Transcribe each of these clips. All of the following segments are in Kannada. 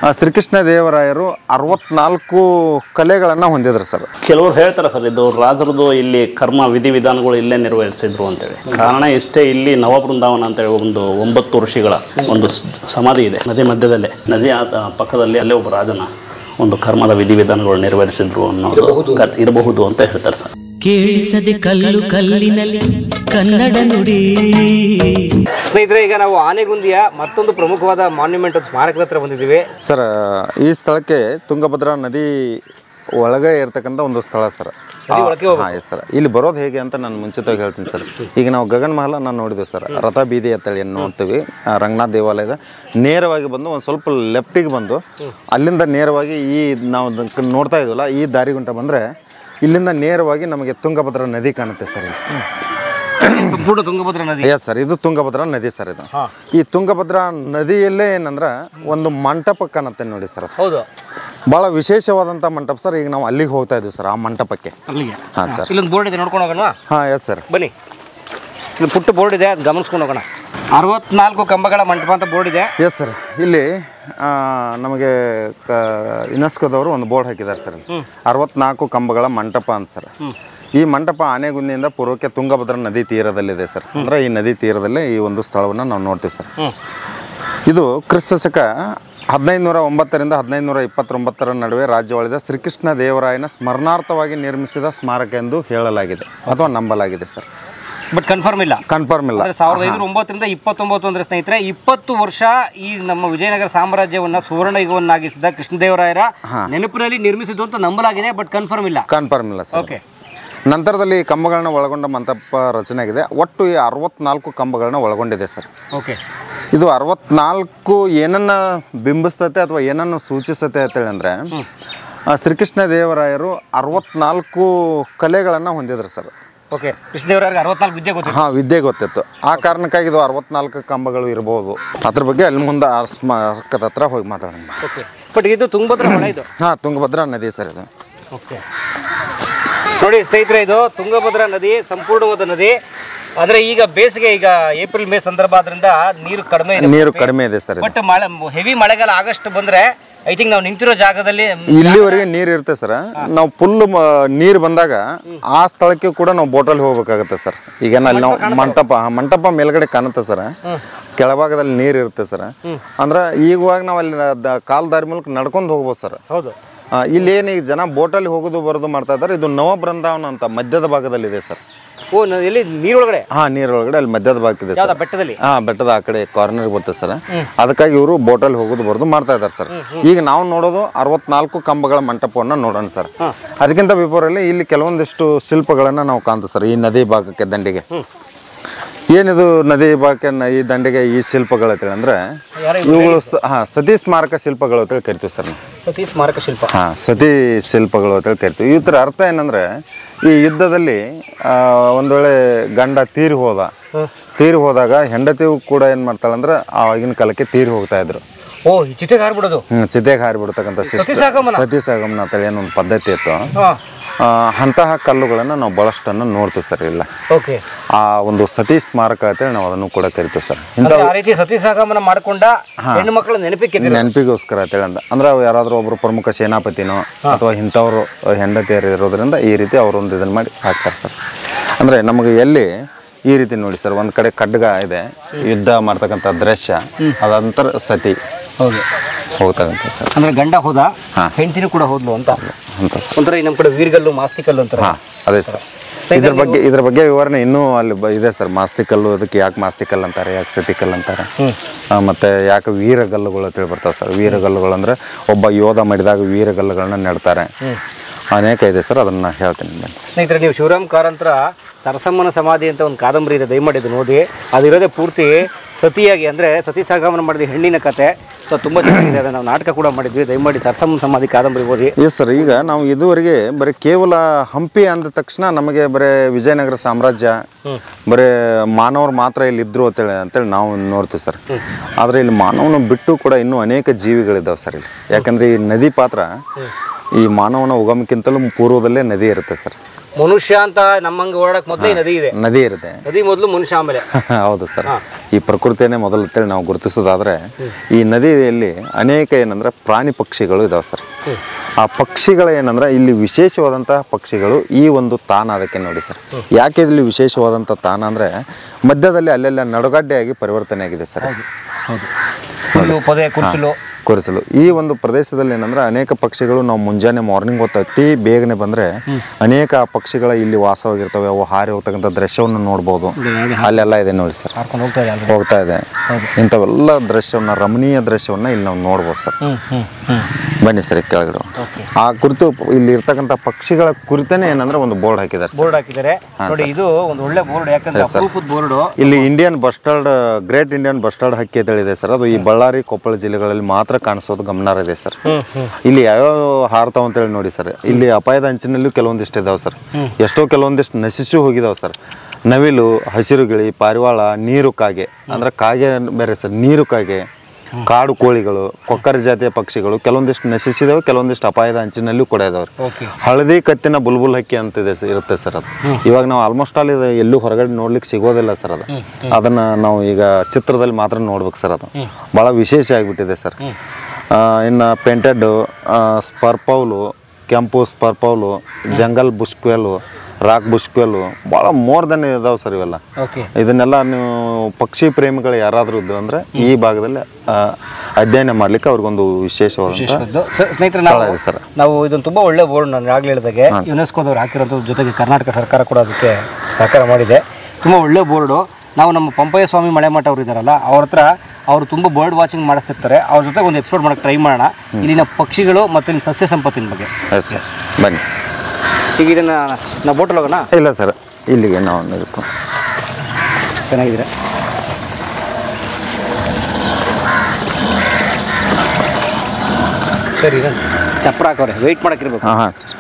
ಆ, ಶ್ರೀಕೃಷ್ಣ ದೇವರಾಯರು ಅರವತ್ನಾಲ್ಕು ಕಲೆಗಳನ್ನು ಹೊಂದಿದ್ರು ಸರ್ ಕೆಲವರು ಹೇಳ್ತಾರೆ ಸರ್ ಇದು ರಾಜರದು ಇಲ್ಲಿ ಕರ್ಮ ವಿಧಿವಿಧಾನಗಳು ಇಲ್ಲೇ ನಿರ್ವಹಿಸಿದ್ರು ಅಂತೇಳಿ ಕಾರಣ ಇಷ್ಟೇ ಇಲ್ಲಿ ನವಬೃಂದಾವನ ಅಂತೇಳಿ ಒಂದು ಒಂಬತ್ತು ಋಷಿಗಳ ಒಂದು ಸ್- ಸಮಾಧಿ ಇದೆ ನದಿ ಮಧ್ಯದಲ್ಲೇ ನದಿ ಆದ ಪಕ್ಕದಲ್ಲಿ ಅಲ್ಲೇ ಒಬ್ಬ ರಾಜನ ಒಂದು ಕರ್ಮದ ವಿಧಿವಿಧಾನಗಳು ನಿರ್ವಹಿಸಿದ್ರು ಅನ್ನೋದು ಕಥೆ ಇರಬಹುದು ಅಂತ ಹೇಳ್ತಾರೆ ಸರ್ ಕೇಳಿಸದೆ ಕಲ್ಲು ಕಲ್ಲಿನಲ್ಲಿ ಕನ್ನಡ ನುಡಿ ಸ್ನೇಹಿತರೆ ಈಗ ನಾವು ಆನೆಗುಂದಿಯ ಮತ್ತೊಂದು ಪ್ರಮುಖವಾದ ಮಾನ್ಯುಮೆಂಟ್ ಒಂದು ಸ್ಮಾರಕದ ಹತ್ರ ಬಂದಿದ್ದೀವಿ ಸರ್ ಈ ಸ್ಥಳಕ್ಕೆ ತುಂಗಭದ್ರಾ ನದಿ ಒಳಗಡೆ ಇರ್ತಕ್ಕಂಥ ಒಂದು ಸ್ಥಳ ಸರ್ ಹಾಂ ಎಸ್ ಸರ್ ಇಲ್ಲಿ ಬರೋದು ಹೇಗೆ ಅಂತ ನಾನು ಮುಂಚಿತವಾಗಿ ಹೇಳ್ತೀನಿ ಸರ್ ಈಗ ನಾವು ಗಗನ್ ಮಹಲ ನಾನು ನೋಡಿದ್ವಿ ಸರ್ ರಥ ಬೀದಿ ಅಂತೇಳಿ ಏನು ನೋಡ್ತೀವಿ ಆ, ರಂಗನಾಥ್ ದೇವಾಲಯದ ನೇರವಾಗಿ ಬಂದು ಒಂದು ಸ್ವಲ್ಪ ಲೆಫ್ಟಿಗೆ ಬಂದು ಅಲ್ಲಿಂದ ನೇರವಾಗಿ ಈ ನಾವು ದ- ನೋಡ್ತಾ ಇದ್ವಲ್ಲ ಈ ದಾರಿಗುಂಟ ಬಂದರೆ ಇಲ್ಲಿಂದ ನೇರವಾಗಿ ನಮಗೆ ತುಂಗಭದ್ರಾ ನದಿ ಕಾಣುತ್ತೆ ಸರ್ ಇಲ್ಲಿ ಸಂಪೂರ್ಣ ತುಂಗಭದ್ರಾ ನದಿ ಎಸ್ ಸರ್ ಇದು ತುಂಗಭದ್ರಾ ನದಿ ಸರ್ ಇದು ಈ ತುಂಗಭದ್ರಾ ನದಿಯಲ್ಲೇ ಏನಂದ್ರೆ ಒಂದು ಮಂಟಪ ಕಾಣುತ್ತೆ ನೋಡಿ ಸರ್ ಅದು ಹೌದು ಭಾಳ ವಿಶೇಷವಾದಂಥ ಮಂಟಪ ಸರ್ ಈಗ ನಾವು ಅಲ್ಲಿಗೆ ಹೋಗ್ತಾ ಇದ್ದೀವಿ ಸರ್ ಆ ಮಂಟಪಕ್ಕೆ ಅಲ್ಲಿಗೆ ಹಾಂ ಸರ್ ಇಲ್ಲೊಂದು ಬೋರ್ಡ್ ಇದೆ ನೋಡ್ಕೊಂಡು ಹೋಗೋಣ ಹಾಂ ಎಸ್ ಸರ್ ಬನ್ನಿ ಇಲ್ಲಿ ಪುಟ್ಟ ಬೋರ್ಡ್ ಇದೆ ಅದು ಗಮನಿಸ್ಕೊಂಡು ಹೋಗೋಣ ಅರವತ್ನಾಲ್ಕು ಕಂಬಗಳ ಮಂಟಪ ಅಂತ ಬೋರ್ಡ್ ಇದೆ ಎಸ್ ಸರ್ ಇಲ್ಲಿ ಆ, ನಮಗೆ ಯುನೆಸ್ಕೋದವರು ಒಂದು ಬೋರ್ಡ್ ಹಾಕಿದ್ದಾರೆ ಸರ್ ಇಲ್ಲಿ. ಅರವತ್ನಾಲ್ಕು ಕಂಬಗಳ ಮಂಟಪ ಅಂತ ಸರ್ ಈ ಮಂಟಪ ಆನೆಗುಂದಿಯಿಂದ ಪೂರ್ವಕ್ಕೆ ತುಂಗಭದ್ರಾ ನದಿ ತೀರದಲ್ಲಿದೆ ಸರ್ ಅಂದ್ರೆ ಈ ನದಿ ತೀರದಲ್ಲೇ ಈ ಒಂದು ಸ್ಥಳವನ್ನು ನಾವು ನೋಡ್ತೀವಿ ಸರ್ ಇದು ಕ್ರಿಸ್ತ ಶಕ ಹದಿನೈದುನೂರ ಒಂಬತ್ತರಿಂದ ಹದಿನೈದುನೂರ ಇಪ್ಪತ್ತೊಂಬತ್ತರ ನಡುವೆ ರಾಜ್ಯವಾಳಿದ ಶ್ರೀಕೃಷ್ಣ ದೇವರಾಯನ ಸ್ಮರಣಾರ್ಥವಾಗಿ ನಿರ್ಮಿಸಿದ ಸ್ಮಾರಕ ಎಂದು ಹೇಳಲಾಗಿದೆ ಅಥವಾ ನಂಬಲಾಗಿದೆ ಸರ್ ಬಟ್ ಕನ್ಫರ್ಮ್ ಇಲ್ಲ ಕನ್ಫರ್ಮ್ ಇಲ್ಲ ಅಂದ್ರೆ ಸಾವಿರದ ಐನೂರ ಒಂಬತ್ತರಿಂದ ಇಪ್ಪತ್ತೊಂಬತ್ತು ಅಂದ್ರೆ ಸ್ನೇಹಿತರೆ ಇಪ್ಪತ್ತು ವರ್ಷ ಈ ನಮ್ಮ ವಿಜಯನಗರ ಸಾಮ್ರಾಜ್ಯವನ್ನ ಸುವರ್ಣ ಯುಗವನ್ನಾಗಿಸಿದ ಕೃಷ್ಣದೇವರಾಯರ ನೆನಪಿನಲ್ಲಿ ನಿರ್ಮಿಸಿದ್ದು ಅಂತ ನಂಬಲಾಗಿದೆ ಬಟ್ ಕನ್ಫರ್ಮ್ ಇಲ್ಲ ಕನ್ಫರ್ಮ್ ಇಲ್ಲ ಸರ್ ಓಕೆ ನಂತರದಲ್ಲಿ ಈ ಕಂಬಗಳನ್ನ ಒಳಗೊಂಡ ಮಂಟಪ ರಚನೆ ಆಗಿದೆ ಒಟ್ಟು ಈ ಅರವತ್ನಾಲ್ಕು ಕಂಬಗಳನ್ನ ಒಳಗೊಂಡಿದೆ ಸರ್ ಓಕೆ ಇದು ಅರವತ್ನಾಲ್ಕು ಏನನ್ನ ಬಿಂಬಿಸ್ತತೆ ಅಥವಾ ಏನನ್ನು ಸೂಚಿಸುತ್ತೆ ಅಂತೇಳಿ ಅಂದರೆ ಶ್ರೀಕೃಷ್ಣ ದೇವರಾಯರು ಅರವತ್ನಾಲ್ಕು ಕಲೆಗಳನ್ನು ಹೊಂದಿದ್ರು ಸರ್ ಓಕೆ ಕೃಷ್ಣದೇವರಾಯರಿಗೆ ಅರವತ್ನಾಲ್ಕು ವಿದ್ಯೆ ಗೊತ್ತಿದೆ ಹಾಂ ವಿದ್ಯೆ ಗೊತ್ತಿತ್ತು ಆ ಕಾರಣಕ್ಕಾಗಿ ಇದು ಅರವತ್ನಾಲ್ಕು ಕಂಬಗಳು ಇರ್ಬೋದು ಅದ್ರ ಬಗ್ಗೆ ಅಲ್ಲಿ ಮುಂದೆ ಆ ಸ್ಮಾರಕದ ಹತ್ರ ಹೋಗಿ ಮಾತಾಡೋಣ ಓಕೆ ಬಟ್ ಇದು ತುಂಗಭದ್ರಾ ಹೊಳೆ ಇದು ಹಾಂ ತುಂಗಭದ್ರಾ ನದಿ ಸರ್ ಇದು ಓಕೆ ನೋಡಿ ಸ್ನೇಹಿತರೆ ಇದು ತುಂಗಭದ್ರಾ ನದಿ ಸಂಪೂರ್ಣವಾದ ನದಿ ಆದರೆ ಈಗ ಬೇಸಿಗೆ ಈಗ ಏಪ್ರಿಲ್ ಮೇ ಸಂದರ್ಭ ಆದ್ರಿಂದ ನೀರು ಕಡಿಮೆ ಇದೆ ನೀರು ಕಡಿಮೆ ಇದೆ ಸರ್ ಇದು ಬಟ್ ಮಳೆ ಹೆವಿ ಮಳೆಗಾಲ ಆಗಸ್ಟ್ ಬಂದ್ರೆ ಐ ಥಿಂಕ್ ನಾವು ನಿಂತಿರೋ ಜಾಗದಲ್ಲಿ ಇಲ್ಲಿವರೆಗೆ ನೀರು ಇರುತ್ತೆ ಸರ್ ನಾವು ಫುಲ್ ನೀರು ಬಂದಾಗ ಆ ಸ್ಥಳಕ್ಕೆ ಕೂಡ ನಾವು ಬೋಟಲ್ಲಿ ಹೋಗ್ಬೇಕಾಗುತ್ತೆ ಸರ್ ಈಗ ಅಲ್ಲಿ ನಾವು ಮಂಟಪ ಹಾ, ಮಂಟಪ ಮೇಲ್ಗಡೆ ಕಾಣುತ್ತೆ ಸರ್ ಕೆಳಭಾಗದಲ್ಲಿ ನೀರು ಇರುತ್ತೆ ಸರ್ ಅಂದ್ರೆ ಈಗವಾಗ ನಾವು ಅಲ್ಲಿ ದ- ಕಾಲ್ ದಾರಿ ಮೂಲಕ ನಡ್ಕೊಂಡು ಹೋಗ್ಬೋದು ಸರ್ ಹೌದು ಆ, ಇಲ್ಲಿ ಏನು ಈಗ ಜನ ಬೋಟಲ್ಲಿ ಹೋಗೋದು ಬರೋದು ಮಾಡ್ತಾ ಇದ್ದಾರೆ ಇದು ನವ ಬೃಂದಾವನ ಅಂತ ಮಧ್ಯದ ಭಾಗದಲ್ಲಿದೆ ಸರ್ ಓ ನ- ಎಲ್ಲಿ ನೀರೊಳಗಡೆ ಹಾಂ ನೀರೊಳಗಡೆ ಅಲ್ಲಿ ಮಧ್ಯದ ಭಾಗಕ್ಕಿದೆ ಯಾವ್ದ ಸರ್ ಬೆಟ್ಟದಲ್ಲಿ ಹಾ ಬೆಟ್ಟದ ಆ ಕಡೆ ಕಾರ್ನರ್ ಬರ್ತದೆ ಸರ್ ಅದಕ್ಕಾಗಿ ಇವರು ಬೋಟಲ್ಲಿ ಹೋಗೋದು ಬರೋದು ಮಾಡ್ತಾ ಇದ್ದಾರೆ ಸರ್ ಈಗ ನಾವು ನೋಡೋದು ಅರವತ್ನಾಲ್ಕು ಕಂಬಗಳ ಮಂಟಪವನ್ನು ನೋಡೋಣ ಸರ್ ಅದಕ್ಕಿಂತ ಬಿಫೋರಲ್ಲಿ ಇಲ್ಲಿ ಕೆಲವೊಂದಿಷ್ಟು ಶಿಲ್ಪಗಳನ್ನು ನಾವು ಕಾಣ್ತೀವಿ ಸರ್ ಈ ನದಿ ಭಾಗಕ್ಕೆ ದಂಡೆಗೆ ಏನಿದು ನದಿ ಭಾಗಕ್ಕೆ ನ- ಈ ದಂಡೆಗೆ ಈ ಶಿಲ್ಪಗಳು ಅಂತೇಳಿ ಅಂದ್ರೆ ಇವುಗಳು ಸ ಹಾ ಸತಿ ಸ್ಮಾರಕ ಶಿಲ್ಪಗಳು ಅಂತೇಳಿ ಕರಿತೀವಿ ಸರ್ ನಾವು ಸತೀಶ್ ಸ್ಮಾರಕ ಶಿಲ್ಪ ಹಾಂ ಸತಿ ಶಿಲ್ಪಗಳು ಅಂತೇಳಿ ಕರಿತೀವಿ ಇದ್ರ ಅರ್ಥ ಏನಂದ್ರೆ ಈ ಯುದ್ಧದಲ್ಲಿ ಆ, ಒಂದ್ ವೇಳೆ ಗಂಡ ತೀರಿ ಹೋದ ತೀರಿ ಹೋದಾಗ ಹೆಂಡತಿಯು ಕೂಡ ಏನು ಮಾಡ್ತಾಳೆ ಅಂದ್ರೆ ಆವಾಗಿನ ಕಾಲಕ್ಕೆ ತೀರಿ ಹೋಗ್ತಾ ಇದ್ರು ಓ ಈ ಚಿತೆಗೆ ಹಾರ್ಬಿಡೋದು ಹ್ಮ್ ಚಿತೆಗೆ ಹಾರಿಬಿಡ್ತಕ್ಕಂಥ ಸಿಸ್ಟಮ್ ಸತಿಸಾಗಮನ. ಸತಿ ಸಾಗಮನ ಅಂತೇಳಿ ಏನೋ ಒಂದು ಪದ್ಧತಿ ಇತ್ತು ಹಾ ಆ, ಅಂತಹ ಕಲ್ಲುಗಳನ್ನು ನಾವು ಭಾಳಷ್ಟನ್ನು ನೋಡ್ತೀವಿ ಸರ್ ಇಲ್ಲ ಓಕೆ ಆ ಒಂದು ಸತಿ ಸ್ಮಾರಕ ಅಂತೇಳಿ ನಾವು ಅದನ್ನು ಕೂಡ ಕರಿತೀವಿ ಸರ್ ಇಂಥ ಆ ರೀತಿ ಸತೀಶ್ ಆಗಮನ ಮಾಡ್ಕೊಂಡ ಹೆಣ್ಣು ಮಕ್ಕಳ ನೆನಪಿಗೆ ನೆನಪಿಗೋಸ್ಕರ ಅಂತೇಳಿ ಅಂತ ಅಂದ್ರೆ ಅವು ಯಾರಾದರೂ ಒಬ್ರು ಪ್ರಮುಖ ಸೇನಾಪತಿನೋ ಅಥವಾ ಇಂಥವ್ರು ಹೆಂಡತಿಯರು ಇರೋದ್ರಿಂದ ಈ ರೀತಿ ಅವರೊಂದು ಇದನ್ನು ಮಾಡಿ ಹಾಕ್ತಾರೆ ಸರ್ ಅಂದರೆ ನಮಗೆ ಎಲ್ಲಿ ಈ ರೀತಿ ನೋಡಿ ಸರ್ ಒಂದು ಕಡೆ ಖಡ್ಗ ಇದೆ ಯುದ್ಧ ಮಾಡ್ತಕ್ಕಂಥ ದೃಶ್ಯ ಅದಾದ ನಂತರ ಸತಿ ಹೌದು ಹೋಗ್ತಕ್ಕಂಥ ಸರ್ ಅಂದ್ರೆ ಗಂಡ ಹೋದ ಹೆಂಡತಿನೂ ಕೂಡ ಹೋದ್ಲು ಅಂತ ಅಂತ ಸರ್ ಒಂಥರ ಈ ನಮ್ಮ ಕಡೆ ವೀರ್ಗಲ್ಲು ಮಾಸ್ತಿಕಲ್ಲು ಅಂತಾರೆ ಹಾಂ ಅದೇ ಸರ್ ಇದ್ರ ಬಗ್ಗೆ ಇದ್ರ ಬಗ್ಗೆ ವಿವರಣೆ ಇನ್ನೂ ಅಲ್ಲಿ ಬ- ಇದೆ ಸರ್ ಮಾಸ್ತಿಕಲ್ಲು ಅದಕ್ಕೆ ಯಾಕೆ ಮಾಸ್ತಿಕಲ್ ಅಂತಾರೆ ಯಾಕೆ ಸತಿಕಲ್ ಅಂತಾರೆ ಆ, ಮತ್ತೆ ಯಾಕೆ ವೀರಗಲ್ಲುಗಳು ಅಂತೇಳಿ ಬರ್ತಾವೆ ಸರ್ ವೀರಗಲ್ಲುಗಳು ಅಂದ್ರೆ ಒಬ್ಬ ಯೋಧ ಮಾಡಿದಾಗ ವೀರಗಲ್ಲುಗಳನ್ನ ನೆಡ್ತಾರೆ ಅನೇಕ ಇದೆ ಸರ್ ಅದನ್ನ ಹೇಳ್ತೀನಿ ಬನ್ನಿ ಸ್ನೇಹಿತರೆ ನೀವು ಶಿವರಾಮ್ ಕಾರಂತರ ಸರಸಮ್ಮನ ಸಮಾಧಿ ಅಂತ ಒಂದು ಕಾದಂಬರಿ ಇದೆ ದಯಮಾಡಿ ಇದು ನೋಡಿ ಅದಿರೋದೇ ಪೂರ್ತಿ ಸತಿಯಾಗಿ ಅಂದರೆ ಸತಿ ಸಾಗಮನ ಮಾಡಿದ ಹೆಣ್ಣಿನ ಕತೆ ಸೊ ತುಂಬ ಚೆನ್ನಾಗಿದೆ ಅದನ್ನು ನಾವು ನಾಟಕ ಕೂಡ ಮಾಡಿದ್ವಿ ದಯಮಾಡಿ ಸರಸಮ್ಮನ ಸಮಾಧಿ ಕಾದಂಬರಿ ಓದಿ ಎಸ್ ಸರ್ ಈಗ ನಾವು ಇದುವರೆಗೆ ಬರೀ ಕೇವಲ ಹಂಪಿ ಅಂದ ತಕ್ಷಣ ನಮಗೆ ಬರೀ ವಿಜಯನಗರ ಸಾಮ್ರಾಜ್ಯ ಬರೀ ಮಾನವರು ಮಾತ್ರ ಇಲ್ಲಿ ಇದ್ರು ಅಂತೇಳಿ ಅಂತೇಳಿ ನಾವು ನೋಡ್ತೀವಿ ಸರ್ ಆದರೆ ಇಲ್ಲಿ ಮಾನವನ ಬಿಟ್ಟು ಕೂಡ ಇನ್ನೂ ಅನೇಕ ಜೀವಿಗಳಿದ್ದಾವೆ ಸರ್ ಇಲ್ಲಿ ಯಾಕಂದ್ರೆ ಈ ನದಿ ಪಾತ್ರ ಈ ಮಾನವನ ಉಗಮಕ್ಕಿಂತಲೂ ಪೂರ್ವದಲ್ಲೇ ನದಿ ಇರುತ್ತೆ ಸರ್ ಮನುಷ್ಯ ಅಂತ ನಮ್ಮಂಗೆ ಓಡಾಡಕ್ ಮೊದಲೇ ನದಿ ಇದೆ ನದಿ ಇರುತ್ತೆ ನದಿ ಮೊದಲು ಮನುಷ್ಯ ಆಮೇಲೆ ಹೌದು ಸರ್ ಈ ಪ್ರಕೃತಿಯನ್ನೇ ಮೊದಲು ಅಂತೇಳಿ ನಾವು ಗುರುತಿಸೋದಾದ್ರೆ ಈ ನದಿಯಲ್ಲಿ ಅನೇಕ ಏನಂದ್ರೆ ಪ್ರಾಣಿ ಪಕ್ಷಿಗಳು ಇದಾವೆ ಸರ್ ಆ ಪಕ್ಷಿಗಳು ಏನಂದ್ರೆ ಇಲ್ಲಿ ವಿಶೇಷವಾದಂತಹ ಪಕ್ಷಿಗಳು ಈ ಒಂದು ತಾಣ ಅದಕ್ಕೆ ನೋಡಿ ಸರ್ ಯಾಕೆ ಇಲ್ಲಿ ವಿಶೇಷವಾದಂಥ ತಾಣ ಅಂದ್ರೆ ಮಧ್ಯದಲ್ಲಿ ಅಲ್ಲೆಲ್ಲ ನಡುಗಡ್ಡೆಯಾಗಿ ಪರಿವರ್ತನೆ ಆಗಿದೆ ಸರ್ ಹುಲ್ಲು ಪೊದೆ ಕುರ್ಚಲು ಕೊರಿಸಲು ಈ ಒಂದು ಪ್ರದೇಶದಲ್ಲಿ ಏನಂದ್ರೆ ಅನೇಕ ಪಕ್ಷಿಗಳು ನಾವು ಮುಂಜಾನೆ ಮಾರ್ನಿಂಗ್ ಹೊತ್ತು ಅತಿ ಬೇಗನೆ ಬಂದ್ರೆ ಅನೇಕ ಪಕ್ಷಿಗಳ ಇಲ್ಲಿ ವಾಸವಾಗಿರ್ತವೆ ಅವು ಹಾರಿ ಹೋಗ್ತಕ್ಕಂಥ ದೃಶ್ಯವನ್ನು ನೋಡ್ಬೋದು ಅಲ್ಲೆಲ್ಲ ಇದೆ ನೋಡಿ ಸರ್ ಹಾರ್ಕೊಂಡು ಹೋಗ್ತಾ ಇದೆ ಅಲ್ಲಿ ಹೋಗ್ತಾ ಇದೆ ಇಂಥವೆಲ್ಲ ದೃಶ್ಯವನ್ನ ರಮಣೀಯ ದೃಶ್ಯವನ್ನ ಇಲ್ಲಿ ನಾವು ನೋಡ್ಬೋದು ಸರ್ ಹ್ಮ್ ಹ್ಮ್ ಹ್ಮ್ ಬನ್ನಿ ಸರ್ ಈ ಕೆಳಗಡೆ ಆ ಕುರಿತು ಇಲ್ಲಿ ಇರ್ತಕ್ಕಂಥ ಪಕ್ಷಿಗಳ ಕುರಿತನೇ ಏನಂದ್ರೆ ಒಂದು ಬೋರ್ಡ್ ಹಾಕಿದ್ದಾರೆ ಸರ್ ಬೋರ್ಡ್ ಹಾಕಿದ್ದಾರೆ ನೋಡಿ ಇದು ಒಂದು ಒಳ್ಳೆ ಬೋರ್ಡ್ ಯಾಕಂದ್ರೆ ಅಪರೂಪದ ಬೋರ್ಡ್ ಇಲ್ಲಿ Indian bustard great Indian bustard ಹಕ್ಕಿ ಅಂತ ಹೇಳಿದೆ ಸರ್ ಅದು ಈ ಬಳ್ಳಾರಿ ಕೊಪ್ಪಳ ಜಿಲ್ಲೆಗಳಲ್ಲಿ ಮಾತ್ರ ಕಾಣಿಸೋದು ಗಮನಾರ್ಹ ಇದೆ ಸರ್ ಇಲ್ಲಿ ಯಾವ್ಯಾವ ಹಾರ್ತಾವ ಅಂತೇಳಿ ನೋಡಿ ಸರ್ ಇಲ್ಲಿ ಅಪಾಯದ ಅಂಚಿನಲ್ಲೂ ಕೆಲವೊಂದಿಷ್ಟು ಇದಾವೆ ಸರ್ ಎಷ್ಟೋ ಕೆಲವೊಂದಿಷ್ಟು ನಶಿಸು ಹೋಗಿದಾವೆ ಸರ್ ನವಿಲು ಹಸಿರು ಗಿಳಿ ಪಾರಿವಾಳ ನೀರು ಕಾಗೆ ಅಂದ್ರೆ ಕಾಗೆ ಬೇರೆ ಸರ್ ನೀರು ಕಾಗೆ ಕಾಡು ಕೋಳಿಗಳು ಕೊಕ್ಕರೆ ಜಾತಿಯ ಪಕ್ಷಿಗಳು ಕೆಲವೊಂದಿಷ್ಟು ನಶಿಸಿದಾವೆ ಕೆಲವೊಂದಿಷ್ಟು ಅಪಾಯದ ಅಂಚಿನಲ್ಲೂ ಕೂಡ ಇದಾವೆ ಓಕೆ ಹಳದಿ ಕತ್ತಿನ ಬುಲ್ಬುಲ್ ಹಕ್ಕಿ ಅಂತಿದೆ ಸ- ಇರುತ್ತೆ ಸರ್ ಅದು ಇವಾಗ ನಾವು ಆಲ್ಮೋಸ್ಟ್ ಆಲ್ ಇದು ಎಲ್ಲೂ ಹೊರಗಡೆ ನೋಡ್ಲಿಕ್ಕೆ ಸಿಗೋದಿಲ್ಲ ಸರ್ ಅದು ಅದನ್ನ ನಾವು ಈಗ ಚಿತ್ರದಲ್ಲಿ ಮಾತ್ರ ನೋಡ್ಬೇಕು ಸರ್ ಅದು ಭಾಳ ವಿಶೇಷ ಆಗಿಬಿಟ್ಟಿದೆ ಸರ್ ಆ, ಇನ್ನು ಪೇಂಟೆಡ್ ಸ್ಪರ್ಪೌಲು ಕೆಂಪು ಸ್ಪರ್ಪೌಲು ಜಂಗಲ್ ಬುಷ್ಕ್ವೆಲು ರಾಕ್ ಬುಷ್ಕ್ವೆಲು ಭಾಳ ಮೋರ್ ದನ್ ಇದಾವೆ ಸರ್ ಇವೆಲ್ಲ ಓಕೆ ಇದನ್ನೆಲ್ಲ ನೀವು ಪಕ್ಷಿ ಪ್ರೇಮಿಗಳು ಯಾರಾದರೂ ಇದ್ದು ಅಂದರೆ ಈ ಭಾಗದಲ್ಲಿ ಆ, ಅಧ್ಯಯನ ಮಾಡ್ಲಿಕ್ಕೆ ಅವ್ರಿಗೊಂದು ವಿಶೇಷವಾದಂಥ ಸ್ನೇಹಿತರೆ ಸ್ಥಳ ನಾವು ಇದೆ ಸರ್ ನಾವು ಇದೊಂದು ತುಂಬಾ ಒಳ್ಳೆ ಬೋರ್ಡ್ ನಾನು ಆಗ್ಲೇ ಹೇಳಿದಾಗೆ ಯುನೆಸ್ಕೋದವ್ರು ಹಾಕಿರೋದ್ರ ಜೊತೆಗೆ ಕರ್ನಾಟಕ ಸರ್ಕಾರ ಕೂಡ ಅದಕ್ಕೆ ಸಹಕಾರ ಮಾಡಿದೆ ತುಂಬಾ ಒಳ್ಳೆ ಬೋರ್ಡು ನಾವು ನಮ್ಮ ಪಂಪಯ್ಯ ಸ್ವಾಮಿ ಮಳೆಮಠ ಅವರು ಇದ್ದಾರಲ್ಲ ಅವ್ರ ಹತ್ರ ಅವರು ತುಂಬ ಬರ್ಡ್ ವಾಚಿಂಗ್ ಮಾಡಿಸ್ತಿರ್ತಾರೆ ಅವ್ರ ಜೊತೆಗೆ ಒಂದು ಎಪಿಸೋಡ್ ಮಾಡಕ್ಕೆ ಟ್ರೈ ಮಾಡೋಣ ಇಲ್ಲಿನ ಪಕ್ಷಿಗಳು ಮತ್ತು ಇಲ್ಲಿ ಸಸ್ಯ ಸಂಪತ್ತಿನ ಬಗ್ಗೆ ಎಸ್ ಸರ್ ಬನ್ನಿ ಸರ್ ಈಗ ಇದನ್ನ ನಾವು ಬೋಟಲ್ಲಿ ಹೋಗೋಣ ಇಲ್ಲ ಸರ್ ಇಲ್ಲಿಗೆ ನಾವು ಇದಕ್ಕೂ ಚೆನ್ನಾಗಿದ್ರೆ ಸರಿ ಚಪ್ರ ಹಾಕೋರೆ ವೆಯ್ಟ್ ಮಾಡಕ್ಕಿರ್ಬೇಕು ಹಾಂ ಹಾಂ ಸರ್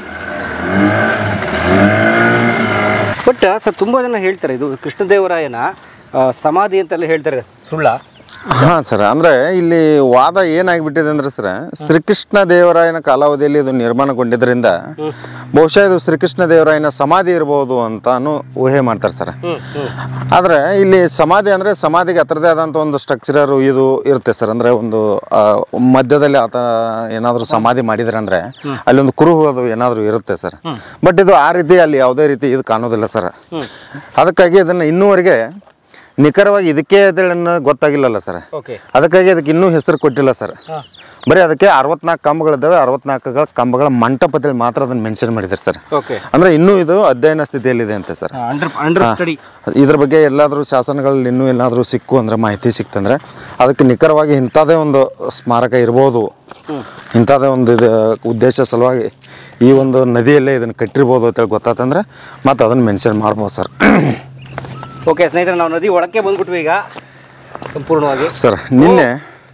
ಬಟ್ ಸರ್ ತುಂಬ ಜನ ಹೇಳ್ತಾರೆ ಇದು ಕೃಷ್ಣದೇವರಾಯನ ಆ, ಸಮಾಧಿ ಅಂತೆಲ್ಲ ಹೇಳ್ತಾರೆ ಸುಳ್ಳ ಹಾಂ ಸರ್ ಅಂದರೆ ಇಲ್ಲಿ ವಾದ ಏನಾಗಿಬಿಟ್ಟಿದೆ ಅಂದರೆ ಸರ್ ಶ್ರೀಕೃಷ್ಣ ದೇವರಾಯನ ಕಾಲಾವಧಿಯಲ್ಲಿ ಇದು ನಿರ್ಮಾಣಗೊಂಡಿದ್ದರಿಂದ ಬಹುಶಃ ಇದು ಶ್ರೀಕೃಷ್ಣ ದೇವರಾಯನ ಸಮಾಧಿ ಇರ್ಬೋದು ಅಂತಾನು ಊಹೆ ಮಾಡ್ತಾರೆ ಸರ್ ಆದರೆ ಇಲ್ಲಿ ಸಮಾಧಿ ಅಂದರೆ ಸಮಾಧಿಗೆ ಅದರದೇ ಆದಂಥ ಒಂದು ಸ್ಟ್ರಕ್ಚರರು ಇದು ಇರುತ್ತೆ ಸರ್ ಅಂದರೆ ಒಂದು ಆ, ಮಧ್ಯದಲ್ಲಿ ಆತ ಏನಾದರೂ ಸಮಾಧಿ ಮಾಡಿದ್ರೆ ಅಂದರೆ ಅಲ್ಲಿ ಒಂದು ಕುರುಹು ಅದು ಏನಾದರೂ ಇರುತ್ತೆ ಸರ್ ಬಟ್ ಇದು ಆ ರೀತಿ ಅಲ್ಲಿ ಯಾವುದೇ ರೀತಿ ಇದು ಕಾಣೋದಿಲ್ಲ ಸರ್ ಅದಕ್ಕಾಗಿ ಇದನ್ನು ಇನ್ನೂವರೆಗೆ ನಿಖರವಾಗಿ ಇದಕ್ಕೆ ಅಂತೇಳಿ ಗೊತ್ತಾಗಿಲ್ಲಲ್ಲ ಸರ್ ಓಕೆ ಅದಕ್ಕಾಗಿ ಅದಕ್ಕೆ ಇನ್ನೂ ಹೆಸರು ಕೊಟ್ಟಿಲ್ಲ ಸರ್ ಬರೀ ಅದಕ್ಕೆ ಅರವತ್ನಾಲ್ಕು ಕಂಬಗಳಿದ್ದಾವೆ ಅರವತ್ನಾಲ್ಕು ಕಂಬಗಳ ಮಂಟಪದಲ್ಲಿ ಮಾತ್ರ ಅದನ್ನು ಮೆನ್ಷನ್ ಮಾಡಿದ್ದಾರೆ ಸರ್ ಓಕೆ ಅಂದರೆ ಇನ್ನೂ ಇದು ಅಧ್ಯಯನ ಸ್ಥಿತಿಯಲ್ಲಿದೆ ಅಂತೆ ಸರ್ ಅಂಡರ್ ಅಂಡರ್ ಸ್ಟಡಿ ಇದ್ರ ಬಗ್ಗೆ ಎಲ್ಲಾದರೂ ಶಾಸನಗಳಲ್ಲಿ ಇನ್ನೂ ಎಲ್ಲಾದರೂ ಸಿಕ್ಕು ಅಂದರೆ ಮಾಹಿತಿ ಸಿಕ್ತಂದ್ರೆ ಅದಕ್ಕೆ ನಿಖರವಾಗಿ ಇಂಥದ್ದೇ ಒಂದು ಸ್ಮಾರಕ ಇರ್ಬೋದು ಇಂಥದ್ದೇ ಒಂದು ಇದು ಉದ್ದೇಶ ಸಲುವಾಗಿ ಈ ಒಂದು ನದಿಯಲ್ಲೇ ಇದನ್ನು ಕಟ್ಟಿರ್ಬೋದು ಅಂತೇಳಿ ಗೊತ್ತಾತಂದ್ರೆ ಮತ್ತು ಅದನ್ನು ಮೆನ್ಷನ್ ಮಾಡ್ಬೋದು ಸರ್ ಓಕೆ ಸ್ನೇಹಿತರೆ ನಾವು ನದಿ ಒಳಕ್ಕೆ ಬಂದ್ಬಿಟ್ವಿ ಈಗ ಸಂಪೂರ್ಣವಾಗಿ ಸರ್ ನಿನ್ನೆ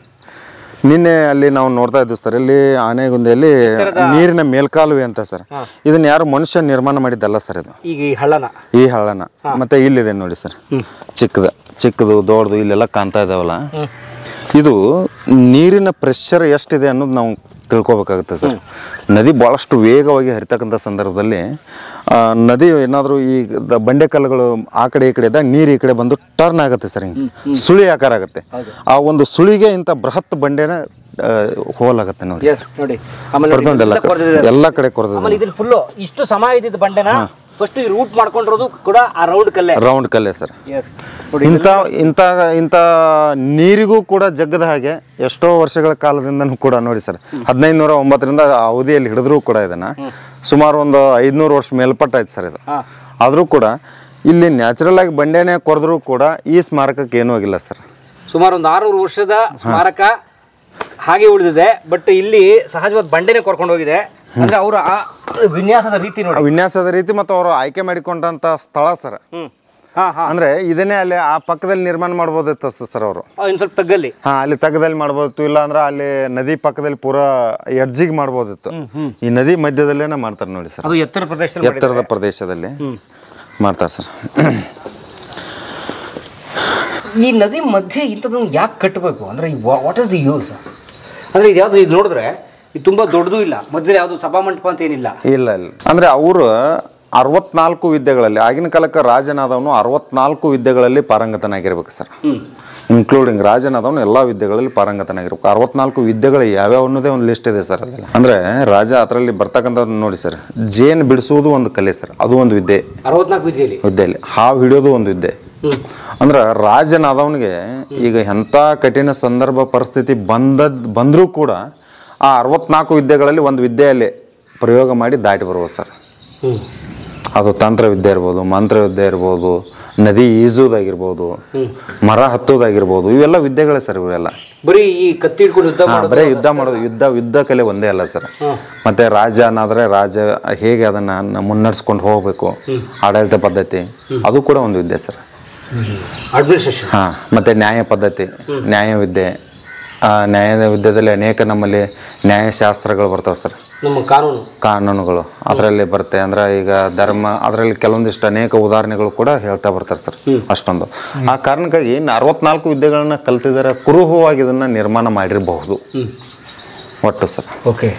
ನಿನ್ನೆ ಅಲ್ಲಿ ನಾವು ನೋಡ್ತಾ ಇದ್ವಿ ಸರ್ ಇಲ್ಲಿ ಆನೆಗುಂದಿಯಲ್ಲಿ ನೀರಿನ ಮೇಲ್ಕಾಲುವೆ ಅಂತ ಸರ್ ಇದನ್ನ ಯಾರು ಮನುಷ್ಯ ನಿರ್ಮಾಣ ಮಾಡಿದ್ದಲ್ಲ ಸರ್ ಇದು ಈಗ ಈ ಹಳ್ಳನ ಈ ಹಳ್ಳನ ಮತ್ತೆ ಇಲ್ಲಿದೆ ನೋಡಿ ಸರ್ ಚಿಕ್ಕದ ಚಿಕ್ಕದು ದೊಡ್ಡದು ಇಲ್ಲೆಲ್ಲ ಕಾಣ್ತಾ ಇದಾವಲ್ಲ ಇದು ನೀರಿನ ಪ್ರೆಷರ್ ಎಷ್ಟಿದೆ ಅನ್ನೋದು ನಾವು ತಿಳ್ಕೊಬೇಕಾಗುತ್ತೆ ಸರ್ ನದಿ ಭಾಳಷ್ಟು ವೇಗವಾಗಿ ಹರಿತಕ್ಕಂಥ ಸಂದರ್ಭದಲ್ಲಿ ಆ, ನದಿ ಏನಾದರೂ ಈ ದ- ಬಂಡೆಕಲ್ಲುಗಳು ಆ ಕಡೆ ಈ ಕಡೆ ಇದ್ದಾಗ ನೀರು ಈ ಕಡೆ ಬಂದು ಟರ್ನ್ ಆಗುತ್ತೆ ಸರ್ ಹಿಂಗೆ ಸುಳಿ ಆಕಾರ ಆಗುತ್ತೆ ಆ ಒಂದು ಸುಳಿಗೆ ಇಂಥ ಬೃಹತ್ ಬಂಡೆನ ಆ, ಹೋಲಾಗುತ್ತೆ ನೋಡಿ ಎಸ್ ನೋಡಿ ಆಮೇಲೆ ನೋಡಿ, ಕೊರ್ದೊಂದೆಲ್ಲ ಇಷ್ಟೇ ಕೊರ್ದಿದೆ. ಎಲ್ಲ ಕಡೆ ಕೊರೆದ ಆಮೇಲೆ ಇದನ್ನ ಫುಲ್ಲು ಇಷ್ಟು ಸಮ ಇದ್ದಿದ್ದ ಬಂಡೆನ ಫಸ್ಟ್ ಈ ರೂಟ್ ಮಾಡ್ಕೊಂಡಿರೋದು ಕೂಡ ಆ ರೌಂಡ್ ಕಲ್ಲೇ ರೌಂಡ್ ಕಲ್ಲೇ ಸರ್ ಎಸ್ ನೋಡಿ ಇಂಥ ಇಂಥ ಇಂಥ ನೀರಿಗೂ ಕೂಡ ಜಗ್ಗದ ಹಾಗೆ ಎಷ್ಟೋ ವರ್ಷಗಳ ಕಾಲದಿಂದನೂ ಕೂಡ ನೋಡಿ ಸರ್ ಹದಿನೈದು ನೂರ ಒಂಬತ್ತರಿಂದ ಆ ಅವಧಿಯಲ್ಲಿ ಹಿಡಿದ್ರೂ ಕೂಡ ಇದನ್ನ ಸುಮಾರು ಒಂದು ಐದುನೂರು ವರ್ಷ ಮೇಲ್ಪಟ್ಟಾಯ್ತು ಸರ್ ಇದು ಹಾ. ಆದರೂ ಕೂಡ ಇಲ್ಲಿ ನ್ಯಾಚುರಲ್ ಆಗಿ ಬಂಡೆನೇ ಕೊರೆದ್ರೂ ಕೂಡ ಈ ಸ್ಮಾರಕಕ್ಕೆ ಏನೂ ಆಗಿಲ್ಲ ಸರ್ ಸುಮಾರು ಒಂದು ಆರುನೂರು ವರ್ಷದ ಸ್ಮಾರಕ ಹಾಗೆ ಉಳಿದಿದೆ ಬಟ್ ಇಲ್ಲಿ ಸಹಜವಾದ ಬಂಡೆನೇ ಕರ್ಕೊಂಡು ಹೋಗಿದೆ ಅಂದ್ರೆ ಅವರ ಆ ವಿನ್ಯಾಸದ ರೀತಿ ಆ ನೋಡಿ ವಿನ್ಯಾಸದ ರೀತಿ ಮತ್ತು ಅವರು ಆಯ್ಕೆ ಮಾಡಿಕೊಂಡಂಥ ಸ್ಥಳ ಸರ್ ಹ್ಮ್ ಹಾ ಹಾ ಅಂದ್ರೆ ಇದನ್ನೇ ಅಲ್ಲಿ ಆ ಪಕ್ಕದಲ್ಲಿ ನಿರ್ಮಾಣ ಮಾಡ್ಬೋದಿತ್ತು ಸರ್ ಅವರು ಇನ್ನು ಸ್ವಲ್ಪ ತಗ್ಗಲ್ಲಿ ಹಾ ಅಲ್ಲಿ ತಗ್ಗದಲ್ಲಿ ಮಾಡ್ಬೋದಿತ್ತು ಇಲ್ಲ ಅಂದ್ರೆ ಅಲ್ಲಿ ನದಿ ಪಕ್ಕದಲ್ಲಿ ಪೂರಾ ಎಡ್ಜಿಗೆ ಮಾಡ್ಬೋದಿತ್ತು ಈ ನದಿ ಮಧ್ಯದಲ್ಲೇನೆ ಮಾಡ್ತಾರೆ ನೋಡಿ ಸರ್ ಅದು ಎತ್ತರ ಪ್ರದೇಶದಲ್ಲಿ ಮಾಡಿದ್ದಾರೆ. ಎತ್ತರದ ಪ್ರದೇಶದಲ್ಲಿ ಮಾಡ್ತಾರೆ ಸರ್ ಈ ನದಿ ಮಧ್ಯೆ ಇಂಥದ್ದನ್ನು ಯಾಕೆ ಕಟ್ಟಬೇಕು ಅಂದ್ರೆ ವಾಟ್ ಇಸ್ ದಿ ಯೂಸ್ ಅಂದ್ರೆ ಇದು ಯಾವ್ದು ಇದು ನೋಡಿದ್ರೆ ಇದು ತುಂಬಾ ದೊಡ್ಡದು ಇಲ್ಲ ಮಧ್ಯದಲ್ಲಿ ಯಾವುದು ಸಭಾ ಮಂಟಪ ಅಂತ ಏನಿಲ್ಲ ಇಲ್ಲ ಇಲ್ಲ ಅಂದರೆ ಅವರು ಅರವತ್ನಾಲ್ಕು ವಿದ್ಯೆಗಳಲ್ಲಿ ಆಗಿನ ಕಾಲಕ್ಕೆ ರಾಜನಾದವನು ಅರವತ್ನಾಲ್ಕು ವಿದ್ಯೆಗಳಲ್ಲಿ ಪಾರಂಗತನಾಗಿರ್ಬೇಕು ಸರ್ ಇನ್ಕ್ಲೂಡಿಂಗ್ ರಾಜನಾದವನು ಎಲ್ಲ ವಿದ್ಯೆಗಳಲ್ಲಿ ಪಾರಂಗತನಾಗಿರ್ಬೇಕು ಅರವತ್ನಾಲ್ಕು ವಿದ್ಯೆಗಳು ಯಾವ್ಯಾವ ಅನ್ನೋದೇ ಒಂದು ಲಿಸ್ಟ್ ಇದೆ ಸರ್ ಅದೆಲ್ಲ ಅಂದರೆ ರಾಜ ಅದರಲ್ಲಿ ಬರ್ತಕ್ಕಂಥದ್ದು ನೋಡಿ ಸರ್ ಜೇನು ಬಿಡಿಸುವುದು ಒಂದು ಕಲೆ ಸರ್ ಅದು ಒಂದು ವಿದ್ಯೆ ಅರವತ್ನಾಲ್ಕು ವಿದ್ಯೆಯಲ್ಲಿ ವಿದ್ಯೆಯಲ್ಲಿ ಹಾವು ಹಿಡಿಯೋದು ಒಂದು ವಿದ್ಯೆ ಅಂದ್ರೆ ರಾಜನಾದವನಿಗೆ ಈಗ ಎಂಥ ಕಠಿಣ ಸಂದರ್ಭ ಪರಿಸ್ಥಿತಿ ಬಂದದ್ ಬಂದರೂ ಕೂಡ ಆ ಅರವತ್ನಾಲ್ಕು ವಿದ್ಯೆಗಳಲ್ಲಿ ಒಂದು ವಿದ್ಯೆಯಲ್ಲಿ ಪ್ರಯೋಗ ಮಾಡಿ ದಾಟಿ ಬರ್ಬೋದು ಸರ್ ಅದು ತಂತ್ರವಿದ್ಯೆ ಇರ್ಬೋದು ಮಂತ್ರವಿದ್ಯೆ ಇರ್ಬೋದು ನದಿ ಈಜುವುದಾಗಿರ್ಬೋದು ಮರ ಹತ್ತೋದಾಗಿರ್ಬೋದು ಇವೆಲ್ಲ ವಿದ್ಯೆಗಳೇ ಸರ್ ಇವೆಲ್ಲ ಬರೀ ಈ ಕತ್ತಿ ಹಿಡ್ಕೊಂಡು ಯುದ್ಧ ಹಾ, ಮಾಡೋದು ಬರೀ ಯುದ್ಧ ಮಾಡೋದು ಯುದ್ಧ ಯುದ್ಧ ಕಲೆ ಒಂದೇ ಅಲ್ಲ ಸರ್ ಮತ್ತೆ ರಾಜ ಅನ್ನಾದ್ರೆ ರಾಜ ಹೇಗೆ ಅದನ್ನ ನ- ಮುನ್ನಡೆಸ್ಕೊಂಡು ಹೋಗಬೇಕು ಆಡಳಿತ ಪದ್ಧತಿ ಅದು ಕೂಡ ಒಂದು ವಿದ್ಯೆ ಸರ್ ಅಡ್ಮಿನಿಸ್ಟ್ರೇಷನ್ ಹಾ ಮತ್ತೆ ನ್ಯಾಯ ಪದ್ಧತಿ ನ್ಯಾಯವಿದ್ಯೆ ಆ ನ್ಯಾಯದ ವಿದ್ಯೆದಲ್ಲಿ ಅನೇಕ ನಮ್ಮಲ್ಲಿ ನ್ಯಾಯಶಾಸ್ತ್ರಗಳು ಬರ್ತಾವೆ ಸರ್ ನಮ್ಮ ಕಾನೂನು ಕಾನೂನುಗಳು ಅದರಲ್ಲಿ ಬರುತ್ತೆ ಅಂದ್ರೆ ಈಗ ಧರ್ಮ ಅದರಲ್ಲಿ ಕೆಲವೊಂದಿಷ್ಟು ಅನೇಕ ಉದಾಹರಣೆಗಳು ಕೂಡ ಹೇಳ್ತಾ ಬರ್ತಾರೆ ಸರ್ ಅಷ್ಟೊಂದು ಆ ಕಾರಣಕ್ಕಾಗಿ ಇನ್ನು ಅರವತ್ನಾಲ್ಕು ವಿದ್ಯೆಗಳನ್ನ ಕಲ್ತಿದ್ದಾರೆ ಕುರುಹುವಾಗಿ ಇದನ್ನ ನಿರ್ಮಾಣ ಮಾಡಿರಬಹುದು ಒಟ್ಟು ಸರ್ ಓಕೆ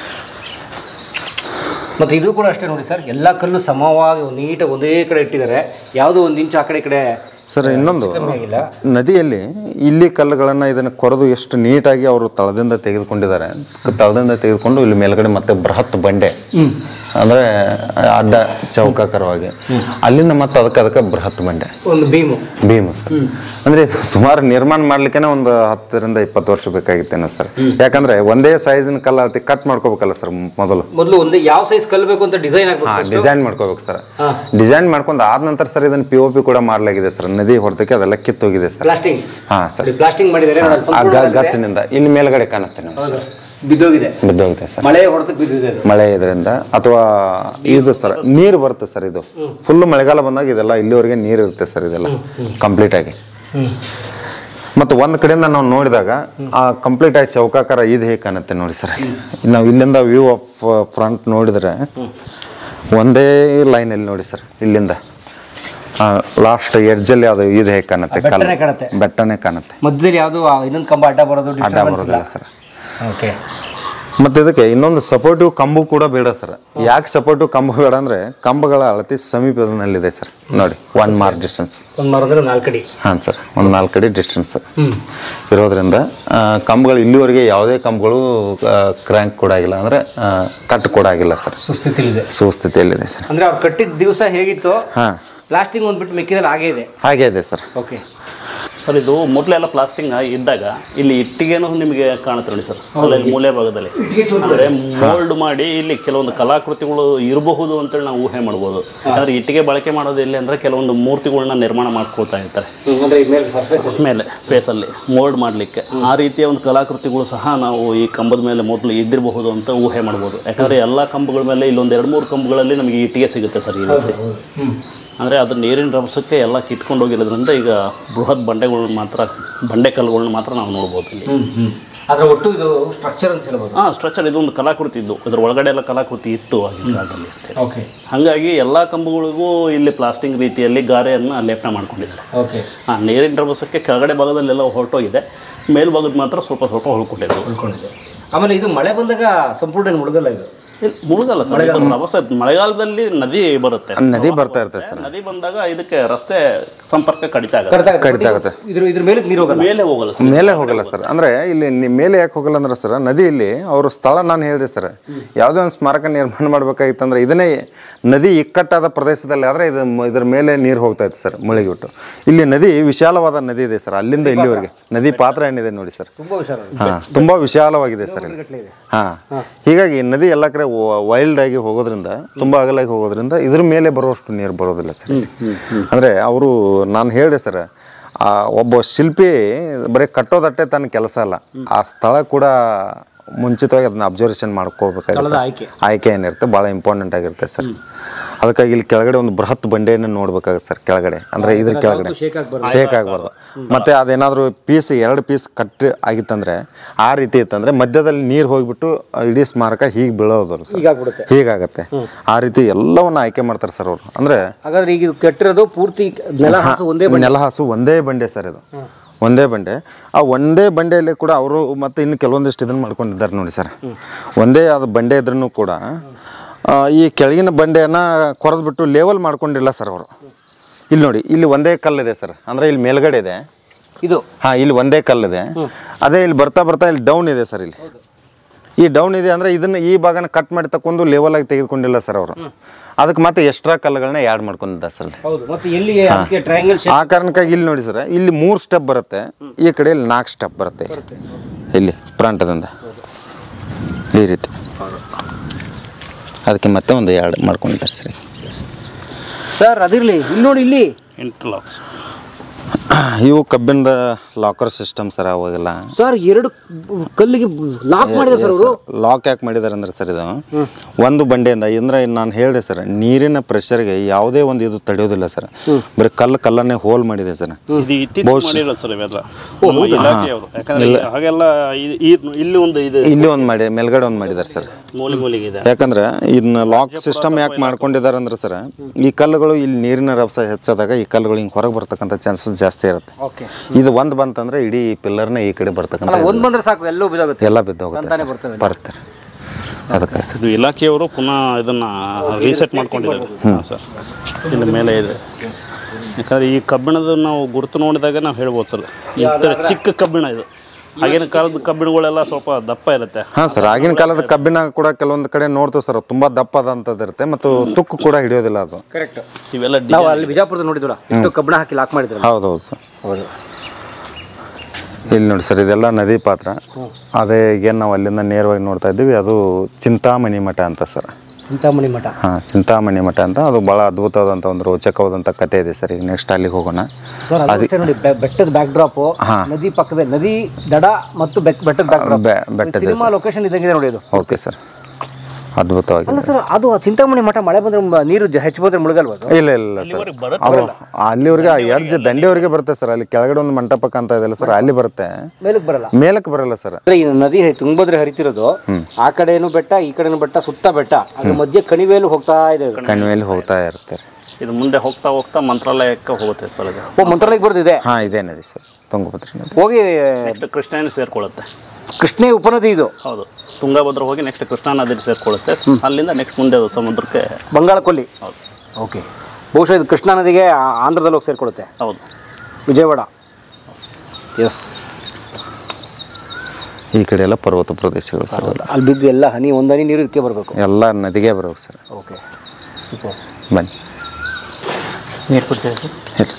ಮತ್ತೆ ಇದು ಕೂಡ ಅಷ್ಟೇ ನೋಡಿ ಸರ್ ಎಲ್ಲ ಕಲ್ಲು ಸಮವಾಗಿ ಒಂದು ನೀಟಾಗಿ ಒಂದೇ ಕಡೆ ಇಟ್ಟಿದ್ದಾರೆ ಯಾವುದೋ ಒಂದು ಇಂಚು ಆ ಕಡೆ ಈ ಕಡೆ ಸರ್ ಇನ್ನೊಂದು ಆಗಿಲ್ಲ ನದಿಯಲ್ಲಿ ಇಲ್ಲಿ ಕಲ್ಲುಗಳನ್ನು ಇದನ್ನು ಕೊರೆದು ಎಷ್ಟು ನೀಟಾಗಿ ಅವರು ತಳದಿಂದ ತೆಗೆದುಕೊಂಡಿದ್ದಾರೆ ತಳದಿಂದ ತೆಗೆದುಕೊಂಡು ಇಲ್ಲಿ ಮೇಲ್ಗಡೆ ಮತ್ತೆ ಬೃಹತ್ ಬಂಡೆ ಅಂದರೆ ಅಡ್ಡ ಚೌಕಾಕರವಾಗಿ ಅಲ್ಲಿಂದ ಮತ್ತೆ ಅದಕ್ಕೆ ಅದಕ್ಕೆ ಬೃಹತ್ ಬಂಡೆ ಒಂದು ಭೀಮು ಭೀಮ ಸರ್ ಅಂದರೆ ಇದು ಸುಮಾರು ನಿರ್ಮಾಣ ಮಾಡ್ಲಿಕ್ಕೆ ಒಂದು ಹತ್ತರಿಂದ ಇಪ್ಪತ್ತು ವರ್ಷ ಬೇಕಾಗಿತ್ತೇನೋ ಸರ್ ಯಾಕಂದ್ರೆ ಒಂದೇ ಸೈಜಿನ ಕಲ್ಲು ಅಳತಿ ಕಟ್ ಮಾಡ್ಕೋಬೇಕಲ್ಲ ಸರ್ ಮೊದಲು ಮೊದಲು ಒಂದು ಯಾವ ಸೈಜ್ ಕಲ್ಲು ಬೇಕು ಅಂತ ಡಿಸೈನ್ ಹಾ ಆಗ್ಬೇಕು ಡಿಸೈನ್ ಮಾಡ್ಕೋಬೇಕು ಸರ್ ಡಿಸೈನ್ ಮಾಡ್ಕೊಂಡು ಆದ ನಂತರ ಸರ್ ಇದನ್ನ ಪಿ ಒ ಪಿ ಕೂಡ ಮಾಡಲಾಗಿದೆ ಸರ್ ನದಿ ಹೊರತಕ್ಕೆ ಅದೆಲ್ಲ ಕಿತ್ತೋಗಿದೆ ಸರ್ ಪ್ಲಾಸ್ಟಿಂಗ್ ಹಾ ಸರ್ ಪ್ಲಾಸ್ಟಿಂಗ್ ಮಾಡಿದ್ದಾರೆ ನೋಡಿ, ಅದು ಆ ಗ- ಸಂಪೂರ್ಣವಾಗಿದೆ. ಗಚ್ಚಿನಿಂದ ಇಲ್ಲಿ ಮೇಲ್ಗಡೆ ಕಾಣುತ್ತೆ ನಮ್ಗೆ ಹೌದು. ಬಿದ್ದೋಗಿದೆ ಬಿದ್ದೋಗಿದೆ ಸರ್ ಮಳೆ ಹೊಡೆದಕ್ಕೆ ಬಿದ್ದಿದೆ ಅದು ಮಳೆ ಇದರಿಂದ ಅಥವಾ ಇದು ಸರ್ ನೀರು ಬರುತ್ತೆ ಸರ್ ಇದು ಫುಲ್ ಮಳೆಗಾಲ ಬಂದಾಗ ಇದೆಲ್ಲ ಇಲ್ಲಿವರೆಗೆ ನೀರು ಇರುತ್ತೆ ಸರ್ ಇದೆಲ್ಲ ಕಂಪ್ಲೀಟ್ ಆಗಿ ಮತ್ತು ಒಂದು ಕಡೆಯಿಂದ ನಾವು ನೋಡಿದಾಗ ಆ ಕಂಪ್ಲೀಟ್ ಆಗಿ ಚೌಕಾಕಾರ ಇದು ಹೇಗೆ ಕಾಣುತ್ತೆ ನೋಡಿ ಸರ್ ನಾವು ಇಲ್ಲಿಂದ ವ್ಯೂ ಆಫ್ ಫ್ರಂಟ್ ನೋಡಿದ್ರೆ ಒಂದೇ ಲೈನಲ್ಲಿ ನೋಡಿ ಸರ್ ಇಲ್ಲಿಂದ ಲಾಸ್ಟ್ ಎಡ್ಜಲ್ಲಿ ಅದು ಇದು ಹೇಗೆ ಕಾಣುತ್ತೆ ಕಲ್ಲು ಬೆಟ್ಟನೇ ಕಾಣುತ್ತೆ. ಬೆಟ್ಟನೇ ಕಾಣುತ್ತೆ ಮಧ್ಯದಲ್ಲಿ ಯಾವುದು ಇನ್ನೊಂದು ಕಂಬ ಅಡ್ಡ ಬರೋದು ಅಡ್ಡ disturbance ಇಲ್ಲ ಬರೋದಿಲ್ಲ ಸರ್ ಓಕೆ ಮತ್ತೆ ಇದಕ್ಕೆ ಇನ್ನೊಂದು ಸಪೋರ್ಟಿವ್ ಕಂಬು ಕೂಡ ಬೇಡ ಸರ್ ಯಾಕೆ ಸಪೋರ್ಟಿವ್ ಕಂಬ ಬೇಡ ಅಂದ್ರೆ ಕಂಬಗಳ ಅಳತಿ ಸಮೀಪದಲ್ಲಿದೆ ಸರ್ ನೋಡಿ ಒನ್ ಮಾರ್ಕ್ ಡಿಸ್ಟೆನ್ಸ್ ಒಂದು ಮರದ್ರೆ ನಾಲ್ಕು ಅಡಿ ಹಾಂ ಸರ್ ಒಂದು ನಾಲ್ಕು ಅಡಿ ಡಿಸ್ಟೆನ್ಸ್ ಹ್ಮ್ ಇರೋದ್ರಿಂದ ಆ, ಕಂಬಗಳು ಇಲ್ಲಿವರೆಗೆ ಯಾವುದೇ ಕಂಬಗಳು ಕ್ರ್ಯಾಂಕ್ ಕೂಡ ಆಗಿಲ್ಲ ಅಂದರೆ ಕಟ್ ಕೂಡ ಆಗಿಲ್ಲ ಸರ್ ಸುಸ್ಥಿತಿಲಿದೆ ಸುಸ್ಥಿತಿಯಲ್ಲಿದೆ ಸರ್ ಅಂದ್ರೆ ಅವ್ರು ಕಟ್ಟಿದ ದಿವಸ ಹೇಗಿತ್ತು ಹಾಂ ಪ್ಲಾಸ್ಟಿಂಗ್ ಒಂದು ಬಿಟ್ಟು ಮಿಕ್ಕಿದಲ್ಲಿ ಹಾಗೇ ಇದೆ ಹಾಗೆ ಇದೆ ಸರ್ ಓಕೆ ಸರ್ ಇದು ಮೊದಲೆಲ್ಲ ಪ್ಲಾಸ್ಟಿಂಗ್ ಇದ್ದಾಗ ಇಲ್ಲಿ ಇಟ್ಟಿಗೆನೂ ನಿಮಗೆ ಕಾಣುತ್ತೆ ನೋಡಿ ಸರ್ ಅಲ್ಲಲ್ಲಿ ಮೂಲೆ ಭಾಗದಲ್ಲಿ ಅಂದರೆ ಮೋಲ್ಡ್ ಮಾಡಿ ಇಲ್ಲಿ ಕೆಲವೊಂದು ಕಲಾಕೃತಿಗಳು ಇರಬಹುದು ಅಂತೇಳಿ ನಾವು ಊಹೆ ಮಾಡ್ಬೋದು ಆದರೆ ಇಟ್ಟಿಗೆ ಬಳಕೆ ಮಾಡೋದು ಎಲ್ಲಿ ಅಂದರೆ ಕೆಲವೊಂದು ಮೂರ್ತಿಗಳನ್ನ ನಿರ್ಮಾಣ ಮಾಡ್ಕೊಳ್ತಾ ಇರ್ತಾರೆ ಅಂದ್ರೆ ಈ ಮೇಲೆ ಸರ್ಫೇಸ್ ಮೇಲೆ ಫೇಸಲ್ಲಿ ಮೋಲ್ಡ್ ಮಾಡಲಿಕ್ಕೆ ಆ ರೀತಿಯ ಒಂದು ಕಲಾಕೃತಿಗಳು ಸಹ ನಾವು ಈ ಕಂಬದ ಮೇಲೆ ಮೊದಲು ಇದ್ದಿರಬಹುದು ಅಂತ ಊಹೆ ಮಾಡ್ಬೋದು ಯಾಕಂದರೆ ಎಲ್ಲ ಕಂಬಗಳ ಮೇಲೆ ಇಲ್ಲೊಂದು ಎರಡು ಮೂರು ಕಂಬಗಳಲ್ಲಿ ನಮಗೆ ಇಟ್ಟಿಗೆ ಸಿಗುತ್ತೆ ಸರ್ ಈ ರೀತಿ ಅಂದರೆ ಅದು ನೀರಿನ ರಭಸಕ್ಕೆ ಎಲ್ಲ ಕಿತ್ಕೊಂಡು ಹೋಗಿರೋದ್ರಿಂದ ಈಗ ಬೃಹತ್ ಬಂಡೆಗಳು ಮಾತ್ರ ಬಂಡೆ ಕಲ್ಲುಗಳನ್ನ ಮಾತ್ರ ನಾವು ನೋಡ್ಬೋದು ಇಲ್ಲಿ ಆದ್ರೆ ಒಟ್ಟು ಇದು ಸ್ಟ್ರಕ್ಚರ್ ಅಂತ ಹೇಳ್ಬೋದು ಹಾಂ ಸ್ಟ್ರಕ್ಚರ್ ಇದೊಂದು ಕಲಾಕೃತಿ ಇದ್ದು ಇದ್ರ ಒಳಗಡೆ ಎಲ್ಲ ಕಲಾಕೃತಿ ಇತ್ತು ಆಗಿನ ಕಾಲದಲ್ಲಿ ಅಂತೇಳಿ ಓಕೆ ಹಾಗಾಗಿ ಎಲ್ಲ ಕಂಬಗಳಿಗೂ ಇಲ್ಲಿ ಪ್ಲಾಸ್ಟಿಂಗ್ ರೀತಿಯಲ್ಲಿ ಗಾರೆಯನ್ನು ಲೇಪನ ಮಾಡ್ಕೊಂಡಿದ್ದಾರೆ ಓಕೆ ಹಾಂ ನೀರಿನ ರಭಸಕ್ಕೆ ಕೆಳಗಡೆ ಭಾಗದಲ್ಲೆಲ್ಲ ಹೊರಟೋಗಿದೆ ಮೇಲ್ಭಾಗದ ಮಾತ್ರ ಸ್ವಲ್ಪ ಸ್ವಲ್ಪ ಉಳ್ಕೊಂಡಿದೆ ಉಳ್ಕೊಂಡಿದೆ ಆಮೇಲೆ ಇದು ಮಳೆ ಬಂದಾಗ ಸಂಪೂರ್ಣ ಏನು ಮುಳುಗಲ್ಲ ಇದು ಇಲ್ಲಿ ಮುಳುಗಲ್ಲ ಸರ್ ಇದು ರಭಸ ಮಳೆಗಾಲದಲ್ಲಿ ನದಿ ಬರುತ್ತೆ ನದಿ ಬರ್ತಾ ಇರುತ್ತೆ ಸರ್ ನದಿ ಬಂದಾಗ ಇದಕ್ಕೆ ರಸ್ತೆ ಸಂಪರ್ಕ ಕಡಿತ ಆಗುತ್ತೆ ಕಡಿತ ಕಡಿತ ಆಗುತ್ತೆ. ಇದ್ರ ಇದ್ರ ಮೇಲೆ ನೀರು ಹೋಗಲ್ಲ ಮೇಲೆ ಹೋಗಲ್ಲ ಸರ್ ಮೇಲೆ ಹೋಗಲ್ಲ ಸರ್ ಅಂದ್ರೆ ಇಲ್ಲಿ ನಿ- ಮೇಲೆ ಯಾಕೆ ಹೋಗಲ್ಲ ಅಂದ್ರೆ ಸರ್ ನದಿಯಲ್ಲಿ ಅವ್ರ ಸ್ಥಳ ನಾನು ಹೇಳಿದೆ ಸರ್ ಯಾವುದೇ ಒಂದು ಸ್ಮಾರಕ ನಿರ್ಮಾಣ ಮಾಡ್ಬೇಕಾಗಿತ್ತು ಅಂದ್ರೆ ಇದನ್ನೇ ನದಿ ಇಕ್ಕಟ್ಟಾದ ಪ್ರದೇಶದಲ್ಲಿ ಆದ್ರೆ ಇದು ಮ- ಇದ್ರ ಮೇಲೆ ನೀರು ಹೋಗ್ತಾ ಇತ್ತು ಸರ್ ಮುಳುಗಿಬಿಟ್ಟು ಇಲ್ಲಿ ನದಿ ವಿಶಾಲವಾದ ನದಿ ಇದೆ ಸರ್ ಅಲ್ಲಿಂದ ಇಲ್ಲಿವರೆಗೆ ನದಿ ಪಾತ್ರ ಏನಿದೆ ನೋಡಿ ಸರ್ ತುಂಬಾ ಹುಷಾರ ಹಾ ತುಂಬಾ ವಿಶಾಲವಾಗಿದೆ ಸರ್ ಇಲ್ಲಿ ಗಟ್ಲೆ ಇದೆ ಹಾ ಹೀಗಾಗಿ ನದಿ ಎಲ್ಲ ಕಡೆ ವೈಲ್ಡ್ ಆಗಿ ಹೋಗೋದ್ರಿಂದ ತುಂಬಾ ಅಗಲಾಗಿ ಹೋಗೋದ್ರಿಂದ ಇದ್ರ ಮೇಲೆ ಬರುವಷ್ಟು ನೀರು ಬರೋದಿಲ್ಲ ಸರ್ ಇಲ್ಲಿ. ಅಂದ್ರೆ ಅವರು ನಾನು ಹೇಳಿದೆ ಸರ್ ಆ ಒಬ್ಬ ಶಿಲ್ಪಿ ಬರೀ ಕಟ್ಟೋದಟ್ಟೆ ತನ್ನ ಕೆಲಸ ಅಲ್ಲ ಆ ಸ್ಥಳ ಕೂಡ ಮುಂಚಿತವಾಗಿ ಅದನ್ನ ಅಬ್ಸರ್ವೇಷನ್ ಸ್ಥಳದ ಮಾಡ್ಕೋಬೇಕಾಗುತ್ತೆ ಆಯ್ಕೆ ಆಯ್ಕೆ ಏನಿರುತ್ತೆ ಭಾಳ ಇಂಪಾರ್ಟೆಂಟ್ ಆಗಿರುತ್ತೆ ಸರ್ ಅದಕ್ಕಾಗಿ ಇಲ್ಲಿ ಕೆಳಗಡೆ ಒಂದು ಬೃಹತ್ ಬಂಡೆಯನ್ನು ನೋಡ್ಬೇಕಾಗುತ್ತೆ ಸರ್ ಕೆಳಗಡೆ ಅಂದ್ರೆ ಇದ್ರ ಕೆಳಗಡೆ ಶೇಕ್ ಆಗ್ಬಾರ್ದು ಶೇಕ್ ಆಗಬಾರ್ದು ಮತ್ತೆ ಅದೇನಾದರೂ ಪೀಸ್ ಎರಡು ಪೀಸ್ ಕಟ್ ಆಗಿತ್ತಂದ್ರೆ ಆ ರೀತಿ ಇತ್ತಂದ್ರೆ ಮಧ್ಯದಲ್ಲಿ ನೀರು ಹೋಗ್ಬಿಟ್ಟು ಇಡೀ ಸ್ಮಾರಕ ಹೀಗೆ ಬೀಳೋದು ಸರ್ ಹೀಗಾಗ್ಬಿಡುತ್ತೆ ಹೀಗಾಗತ್ತೆ ಆ ರೀತಿ ಎಲ್ಲವನ್ನ ಆಯ್ಕೆ ಮಾಡ್ತಾರೆ ಸರ್ ಅವರು ಅಂದ್ರೆ ಹಾಗಾದ್ರೆ ಈಗ ಇದು ಕೆಟ್ಟಿರೋದು ಪೂರ್ತಿ ನೆಲ ಹಾಸು ಒಂದೇ ನೆಲ ಹಾಸು ಒಂದೇ ಬಂಡೆ ಸರ್ ಇದು ಒಂದೇ ಬಂಡೆ ಆ ಒಂದೇ ಬಂಡೆಯಲ್ಲಿ ಕೂಡ ಅವರು ಮತ್ತೆ ಇನ್ನು ಕೆಲವೊಂದಿಷ್ಟು ಇದನ್ನು ಮಾಡ್ಕೊಂಡಿದ್ದಾರೆ ನೋಡಿ ಸರ್ ಒಂದೇ ಆದ ಬಂಡೆ ಇದ್ರೂ ಕೂಡ ಆ, ಈ ಕೆಳಗಿನ ಬಂಡೆಯನ್ನು ಕೊರೆದ್ಬಿಟ್ಟು ಲೇವಲ್ ಮಾಡ್ಕೊಂಡಿಲ್ಲ ಸರ್ ಅವರು ಇಲ್ಲಿ ನೋಡಿ ಇಲ್ಲಿ ಒಂದೇ ಕಲ್ಲಿದೆ ಸರ್ ಅಂದರೆ ಇಲ್ಲಿ ಮೇಲ್ಗಡೆ ಇದೆ ಇದು ಹಾಂ ಇಲ್ಲಿ ಒಂದೇ ಕಲ್ಲಿದೆ ಅದೇ ಇಲ್ಲಿ ಬರ್ತಾ ಬರ್ತಾ ಇಲ್ಲಿ ಡೌನ್ ಇದೆ ಸರ್ ಇಲ್ಲಿ ಈ ಡೌನ್ ಇದೆ ಅಂದರೆ ಇದನ್ನು ಈ ಭಾಗನ ಕಟ್ ಮಾಡಿ ತಕೊಂಡು ಲೆವೆಲ್ ಆಗಿ ತೆಗೆದುಕೊಂಡಿಲ್ಲ ಸರ್ ಅವರು ಅದಕ್ಕೆ ಮತ್ತೆ ಎಕ್ಸ್ಟ್ರಾ ಕಲ್ಲುಗಳನ್ನ ಆ್ಯಡ್ ಮಾಡ್ಕೊಂಡಿದ್ದಾರೆ ಸರ್ ಇಲ್ಲಿ ಹೌದು ಮತ್ತೆ ಎಲ್ಲಿ ಅದಕ್ಕೆ ಟ್ರಯಾಂಗಲ್ ಆ ಕಾರಣಕ್ಕಾಗಿ ಇಲ್ಲಿ ನೋಡಿ ಸರ್ ಇಲ್ಲಿ ಮೂರು ಸ್ಟೆಪ್ ಬರುತ್ತೆ ಈ ಕಡೆ ಇಲ್ಲಿ ನಾಲ್ಕು ಸ್ಟೆಪ್ ಬರುತ್ತೆ ಇಲ್ಲಿ. ಇಲ್ಲಿ ಪ್ರಾಂಟದಿಂದ ಈ ರೀತಿ ಅದಕ್ಕೆ ಮತ್ತೆ ಒಂದು ಎರಡು ಮಾಡ್ಕೊಂಡಿದ್ದಾರೆ ಸರ್ ಸರ್ ಅದಿರ್ಲಿ ಇಲ್ಲಿ ನೋಡಿ ಇಲ್ಲಿ ಇಂಟರ್ಲಾಕ್ಸ್ ಇವು ಕಬ್ಬಿಣದ ಲಾಕರ್ ಸಿಸ್ಟಮ್ ಸರ್ ಅವಾಗೆಲ್ಲ ಸರ್ ಎರಡು ಕಲ್ಲಿಗೆ ಲಾಕ್ ಮಾಡಿದೆ ಸರ್ ಅವರು ಲಾಕ್ ಯಾಕೆ ಮಾಡಿದ್ದಾರೆ ಅಂದ್ರೆ ಸರ್ ಇದು ಒಂದು ಬಂಡೆಯಿಂದ ಅಂದ್ರೆ ನಾನು ಹೇಳಿದೆ ಸರ್ ನೀರಿನ ಪ್ರೆಷರ್ಗೆ ಯಾವುದೇ ಒಂದು ಇದು ತಡೆಯೋದಿಲ್ಲ ಸರ್ ಬರೀ ಕಲ್ಲು ಕಲ್ಲನ್ನೇ ಹೋಲ್ ಮಾಡಿದೆ ಸರ್ ಇದು ಇತ್ತೀಚೆಗೆ ಮಾಡಿಲ್ಲ ಸರ್ ಇವೆಲ್ಲ ನಮ್ಮ ಇಲಾಖೆಯವರು ಯಾಕಂದ್ರೆ ಇಲ್ಲಿ ಹಾಗೆಲ್ಲ ಈ- ಈ- ಇಲ್ಲಿ ಒಂದು ಇದೆ ಇಲ್ಲಿ ಒಂದು ಮಾಡಿ ಮೇಲ್ಗಡೆ ಒಂದು ಮಾಡಿದ್ದಾರೆ ಸರ್ ಮೂಲೆ ಮೂಲೆಗೆ ಇದೆ ಯಾಕಂದ್ರೆ ಇದನ್ನ ಲಾಕ್ ಸಿಸ್ಟಮ್ ಯಾಕೆ ಮಾಡ್ಕೊಂಡಿದ್ದಾರೆ ಅಂದ್ರೆ ಸರ್ ಈ ಕಲ್ಲುಗಳು ಇಲ್ಲಿ ನೀರಿನ ರಭಸ ಹೆಚ್ಚಾದಾಗ ಈ ಕಲ್ಲುಗಳು ಹಿಂಗೆ ಹೊರಗೆ ಬರ್ತಕ್ಕಂಥ ಚಾನ್ಸಸ್ ಜಾಸ್ತಿ ಇರುತ್ತೆ ಓಕೆ ಇದು ಒಂದು ಬಂತಂದ್ರೆ ಇಡೀ ಪಿಲ್ಲರ್ನ ಈ ಕಡೆ ಬರ್ತಕ್ಕಂಥ ಒಂದ್ ಬಂದ್ರೆ ಸಾಕು ಎಲ್ಲೂ ಬಿದ್ದೋಗುತ್ತೆ ಎಲ್ಲ ಬಿದ್ದೋಗುತ್ತೆ ತಂತಾನೆ ಸರ್. ಬರ್ತವೆ. ಬರುತ್ತೆ ಅದಕ್ಕೆ ಸರ್ ಇದು ಇಲಾಖೆಯವರು ಪುನಃ ಇದನ್ನ ರೀಸೆಟ್ ಮಾಡ್ಕೊಂಡಿದ್ದಾರೆ ಹಾಂ ಸರ್ ಇಲ್ಲಿ ಮೇಲೆ ಇದೆ ಯಾಕಂದ್ರೆ ಈ ಕಬ್ಬಿಣದ ನಾವು ಗುರುತು ನೋಡಿದಾಗ ನಾವು ಹೇಳ್ಬೋದು ಸರ್ ಈ ಥರ ಚಿಕ್ಕ ಕಬ್ಬಿಣ ಇದು ಆಗಿನ ಕಾಲದ ಕಬ್ಬಿಣಗಳೆಲ್ಲ ಸ್ವಲ್ಪ ದಪ್ಪ ಇರುತ್ತೆ ಹಾಂ ಸರ್ ಆಗಿನ ಕಾಲದ ಕಬ್ಬಿನ ಕೂಡ ಕೆಲವೊಂದು ಕಡೆ ನೋಡ್ತೀವಿ ಸರ್ ತುಂಬ ದಪ್ಪದಂಥದ್ದು ಇರುತ್ತೆ ಮತ್ತು ತುಕ್ಕು ಕೂಡ ಹಿಡಿಯೋದಿಲ್ಲ ಅದು ಕರೆಕ್ಟ್ ಇವೆಲ್ಲ ನಾವು ಅಲ್ಲಿ ಬಿಜಾಪುರದ ನೋಡಿದ್ವಲ್ಲ ಎಷ್ಟು ಕಬ್ಬಣ ಹಾಕಿ ಲಾಕ್ ಮಾಡಿದ್ರು ಹೌದು ಹೌದು ಸರ್ ಹೌದು ಇಲ್ಲಿ ನೋಡಿ ಸರ್ ಇದೆಲ್ಲ ನದಿ ಪಾತ್ರ ಅದೇ ಈಗೇನು ನಾವು ಅಲ್ಲಿಂದ ನೇರವಾಗಿ ನೋಡ್ತಾ ಇದ್ದೀವಿ ಅದು ಚಿಂತಾಮಣಿ ಮಠ ಅಂತ ಸರ್ ಚಿಂತಾಮಣಿ ಮಠ ಹಾಂ ಚಿಂತಾಮಣಿ ಮಠ ಅಂತ ಅದು ಭಾಳ ಅದ್ಭುತವಾದಂಥ ಒಂದು ರೋಚಕವಾದಂಥ ಕತೆ ಇದೆ ಸರ್ ಈಗ ನೆಕ್ಸ್ಟ್ ಅಲ್ಲಿಗೆ ಹೋಗೋಣ ಸರ್ ಅದು ಅಷ್ಟೇ ನೋಡಿ ಬೆ- ಬೆಟ್ಟದ ಬ್ಯಾಕ್ ಡ್ರಾಪ್ ನದಿ ಪಕ್ಕದಲ್ಲಿ ನದಿ ದಡ ಮತ್ತು ಬೆಟ್- ಬೆಟ್ಟದ ಬ್ಯಾಕ್ ಡ್ರಾಪ್ ಬೆ- ಬೆಟ್ಟದ ಸಿನಿಮಾ ಲೊಕೇಶನ್ ಇದ್ದಂಗಿದೆ ನೋಡಿ ಇದು ಓಕೆ ಸರ್ ಅದ್ಭುತವಾಗಿದೆ ಅಲ್ಲ ಸರ್ ಅದು ಆ ಚಿಂತಾಮಣಿ ಮಠ ಮಳೆ ಬಂದ್ರೆ ಮ- ನೀರು ಜ- ಹೆಚ್ಚು ಬಂದ್ರೆ ಮುಳುಗಲ್ವಾ ಅದು ಇಲ್ಲ ಇಲ್ಲ ಸರ್ ಅದು ಅಲ್ಲಿವರೆಗೆ ಆ ಎಡ್ಜ್ ದಂಡೆವರೆಗೆ ಬರುತ್ತೆ ಸರ್ ಅಲ್ಲಿ ಕೆಳಗಡೆ ಒಂದು ಮಂಟಪಕ್ಕೆ ಅಂತ ಇದೆಯಲ್ಲ ಸರ್ ಅಲ್ಲಿ ಬರುತ್ತೆ ಮೇಲಕ್ಕೆ ಬರಲ್ಲ ಮೇಲಕ್ಕೆ ಬರಲ್ಲ ಸರ್ ಅಂದ್ರೆ ಈ ನದಿ ತುಂಗಭದ್ರೆ ಹರಿತಿರೋದು ಆ ಕಡೆನೂ ಬೆಟ್ಟ ಈ ಕಡೆನೂ ಬೆಟ್ಟ ಸುತ್ತ ಬೆಟ್ಟ ಅದ್ರ ಮಧ್ಯೆ ಕಣಿವೆಯಲ್ಲೂ ಹೋಗ್ತಾ ಇದೆ ಇದು. ಕಣಿವೆಯಲ್ಲಿ ಹೋಗ್ತಾ ಇರುತ್ತೆ ಇದು ಮುಂದೆ ಹೋಗ್ತಾ ಹೋಗ್ತಾ ಮಂತ್ರಾಲಯಕ್ಕೆ ಹೋಗುತ್ತೆ ಸರ್ ಇದು ಓ ಮಂತ್ರಾಲಯಕ್ಕೆ ಬರ್ದಿದೆ ಹಾಂ ಇದೇ ನದಿ ಸರ್ ತುಂಗಭದ್ರಾ ನದಿ ಹೋಗಿ ನೆಕ್ಸ್ಟ್ ಕೃಷ್ಣನೇ ಸೇರ್ಕೊಳ್ಳುತ್ತೆ ಕೃಷ್ಣೇ ಉಪನದಿ ಇದು ಹೌದು ತುಂಗಭದ್ರ ಹೋಗಿ ನೆಕ್ಸ್ಟ್ ಕೃಷ್ಣಾ ನದಿ ಸೇರ್ಕೊಳ್ಳುತ್ತೆ ಅಲ್ಲಿಂದ ನೆಕ್ಸ್ಟ್ ಮುಂದೆ ಅದು ಸಮುದ್ರಕ್ಕೆ ಬಂಗಾಳ ಕೊಲ್ಲಿ ಹೌದು ಓಕೆ ಬಹುಶಃ ಇದು ಕೃಷ್ಣಾ ನದಿಗೆ ಆ- ಆಂಧ್ರದಲ್ಲಿ ಹೋಗಿ ಸೇರ್ಕೊಳ್ಳುತ್ತೆ ಹೌದು ವಿಜಯವಾಡ ಎಸ್ ಈ ಕಡೆ ಎಲ್ಲ ಪರ್ವತ ಪ್ರದೇಶಗಳು ಸರ್ ಅಲ್ಲಿ ಬಿದ್ದು ಎಲ್ಲ ಹನಿ ಒಂದು ಹನಿ ನೀರು ಇದಕ್ಕೆ ಬರಬೇಕು ಎಲ್ಲ ನದಿಗೆ ಬರ್ಬೇಕು ಸರ್ ಓಕೆ ಸೂಪರ್ ಬನ್ನಿ ನೀರು ಕೊಡ್ತೀವಿ ಹೇಳಿ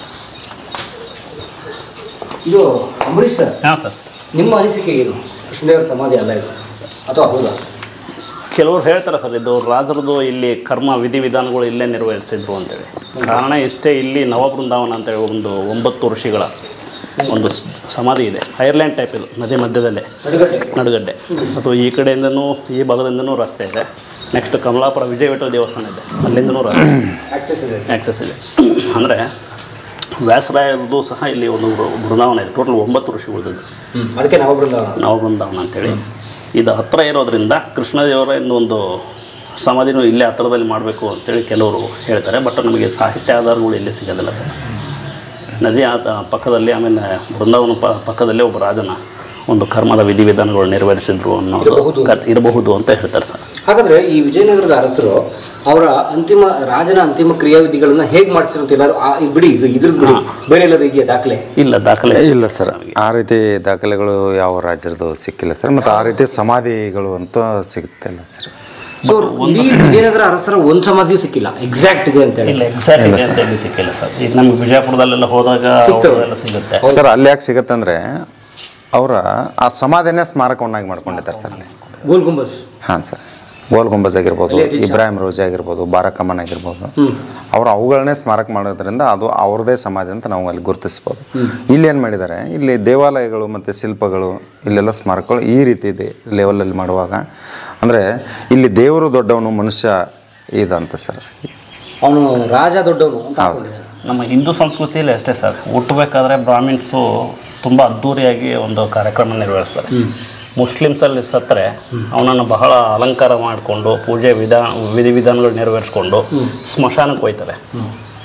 ಇದು ಅಂಬರೀಶ್ ಸರ್ ಹಾಂ ಸರ್ ನಿಮ್ಮ ಅನಿಸಿಕೆ ಏನು ಕೃಷ್ಣದೇವರ ಸಮಾಧಿ ಅಲ್ಲ ಇದು ಅಥವಾ ಹೌದಾ ಕೆಲವರು ಹೇಳ್ತಾರೆ ಸರ್ ಇದು ರಾಜರದು ಇಲ್ಲಿ ಕರ್ಮ ವಿಧಿವಿಧಾನಗಳು ಇಲ್ಲೇ ನಿರ್ವಹಿಸಿದ್ರು ಅಂತೇಳಿ ಕಾರಣ ಇಷ್ಟೇ ಇಲ್ಲಿ ನವಬೃಂದಾವನ ಅಂತೇಳಿ ಒಂದು ಒಂಬತ್ತು ಋಷಿಗಳ ಒಂದು ಸ್- ಸಮಾಧಿ ಇದೆ ಐರ್ಲ್ಯಾಂಡ್ ಟೈಪ್ ಇದು ನದಿ ಮಧ್ಯದಲ್ಲೇ ನಡುಗಡ್ಡೆ ನಡುಗಡ್ಡೆ ಅದು ಈ ಕಡೆಯಿಂದನೂ ಈ ಭಾಗದಿಂದನೂ ರಸ್ತೆ ಇದೆ ನೆಕ್ಸ್ಟ್ ಕಮಲಾಪುರ ವಿಜಯ ವಿಠಲ ದೇವಸ್ಥಾನ ಇದೆ ಅಲ್ಲಿಂದನೂ ರಸ್ತೆ ಆಕ್ಸೆಸ್ ಇದೆ ಆ್ಯಕ್ಸಸ್ ಇದೆ ಅಂದರೆ ವ್ಯಾಸರಾಯರದು ಸಹ ಇಲ್ಲಿ ಒಂದು ಬೃ- ಬೃಂದಾವನ ಇದೆ ಟೋಟಲ್ ಒಂಬತ್ತು ಋಷಿಗಳದ್ದು ಅದಕ್ಕೆ ನವಬೃಂದಾವನ ನವಬೃಂದಾವನ ಅಂತೇಳಿ ಇದು ಹತ್ತಿರ ಇರೋದ್ರಿಂದ ಕೃಷ್ಣದೇವರ ಒಂದು ಸಮಾಧಿನೂ ಇಲ್ಲೇ ಹತ್ತಿರದಲ್ಲಿ ಮಾಡಬೇಕು ಅಂತೇಳಿ ಕೆಲವರು ಹೇಳ್ತಾರೆ ಬಟ್ ನಮಗೆ ಸಾಹಿತ್ಯ ಆಧಾರಗಳು ಇಲ್ಲಿ ಸಿಗೋದಿಲ್ಲ ಸರ್ ನದಿ ಆತ ಪಕ್ಕದಲ್ಲಿ ಆಮೇಲೆ ಬೃಂದಾವನ ಪ ಪಕ್ಕದಲ್ಲೇ ಒಬ್ಬ ರಾಜನ ಒಂದು ಕರ್ಮದ ವಿಧಿವಿಧಾನಗಳು ನೆರವೇರಿಸಿದ್ರು ಅನ್ನೋದು ಕಥೆ ಇರಬಹುದು ಅಂತ ಹೇಳ್ತಾರೆ ಸರ್ ಹಾಗಾದ್ರೆ ಈ ವಿಜಯನಗರದ ಅರಸರು ಅವರ ಅಂತಿಮ ರಾಜನ ಅಂತಿಮ ಕ್ರಿಯಾವಿಧಿಗಳನ್ನ ಹೇಗೆ ಮಾಡ್ತಿದ್ರು ಅಂತ ಎಲ್ಲರೂ ಆ- ಇದು ಬಿಡಿ ಇದು ಇದ್ರ ಬಿಡಿ ಬೇರೆ ಎಲ್ಲರೂ ಇದೆಯಾ ದಾಖಲೆ ಇಲ್ಲ ದಾಖಲೆ ಇಲ್ಲ ಸರ್ ಆ ರೀತಿ ದಾಖಲೆಗಳು ಯಾವ ರಾಜ್ಯದ್ದು ಸಿಕ್ಕಿಲ್ಲ ಸರ್ ಮತ್ತು ಆ ರೀತಿ ಸಮಾಧಿಗಳು ಅಂತ ಸಿಗುತ್ತಿಲ್ಲ ಸರ್ ಸೊ ಇಡೀ ವಿಜಯನಗರ ಅರಸರ ಒಂದು ಸಮಾಧಿಯೂ ಸಿಕ್ಕಿಲ್ಲ ಎಕ್ಸಾಕ್ಟ್ ಇದೆ ಅಂತ ಹೇಳಿ ಇಲ್ಲ ಎಕ್ಸಾಕ್ಟ್ ಅಂತ ಇಲ್ಲಿ ಸಿಕ್ಕಿಲ್ಲ ಸರ್ ಈಗ ನಮಗೆ ಬಿಜಾಪುರದಲ್ಲೆಲ್ಲ ಹೋದಾಗ ಎಲ್ಲ ಸಿಗುತ್ತೆ ಸರ್ ಅಲ್ಲಿ ಯಾಕೆ ಸಿಗುತ್ತೆ ಅಂದರೆ ಅವರ ಆ ಸಮಾಧಿನೇ ಸ್ಮಾರಕವನ್ನಾಗಿ ಮಾಡ್ಕೊಂಡಿದ್ದಾರೆ ಸರ್ ಅಲ್ಲಿ ಗೋಲ್ ಗುಂಬಸ್ ಹಾಂ ಸರ್ ಗೋಲ್ ಗುಂಬಜ್ ಆಗಿರ್ಬೋದು ಇಬ್ರಾಹಿಂ ರೋಜಾ ಆಗಿರ್ಬೋದು ಬಾರಕಮ್ಮನ್ ಆಗಿರ್ಬೋದು ಅವರು ಅವುಗಳನ್ನೇ ಸ್ಮಾರಕ ಮಾಡೋದ್ರಿಂದ ಅದು ಅವ್ರದ್ದೇ ಸಮಾಧಿ ಅಂತ ನಾವು ಅಲ್ಲಿ ಗುರುತಿಸ್ಬೋದು ಇಲ್ಲಿ ಏನು ಮಾಡಿದ್ದಾರೆ ಇಲ್ಲಿ ದೇವಾಲಯಗಳು ಮತ್ತು ಶಿಲ್ಪಗಳು ಇಲ್ಲೆಲ್ಲ ಸ್ಮಾರಕಗಳು ಈ ರೀತಿ ಇದೆ ಲೆವೆಲಲ್ಲಿ ಮಾಡುವಾಗ ಅಂದರೆ ಇಲ್ಲಿ ದೇವರು ದೊಡ್ಡವನು ಮನುಷ್ಯ ಇದಂತ ಸರ್ ಅವನು ರಾಜ ದೊಡ್ಡವನು ಅಂತ ಅನ್ಕೊಂಡಿದ್ದಾರೆ. ನಮ್ಮ ಹಿಂದೂ ಸಂಸ್ಕೃತಿಯಲ್ಲಿ ಅಷ್ಟೇ ಸರ್ ಹುಟ್ಟಬೇಕಾದ್ರೆ ಬ್ರಾಹ್ಮಿಣ್ಸು ತುಂಬ ಅದ್ಧೂರಿಯಾಗಿ ಒಂದು ಕಾರ್ಯಕ್ರಮ ನಿರ್ವಹಿಸ್ತಾರೆ ಮುಸ್ಲಿಮ್ಸಲ್ಲಿ ಸತ್ತರೆ ಅವನನ್ನು ಬಹಳ ಅಲಂಕಾರ ಮಾಡಿಕೊಂಡು ಪೂಜೆ ವಿಧಾನ ವಿಧಿವಿಧಾನಗಳು ನೆರವೇರಿಸ್ಕೊಂಡು ಸ್ಮಶಾನಕ್ಕೆ ಹೋಯ್ತಾರೆ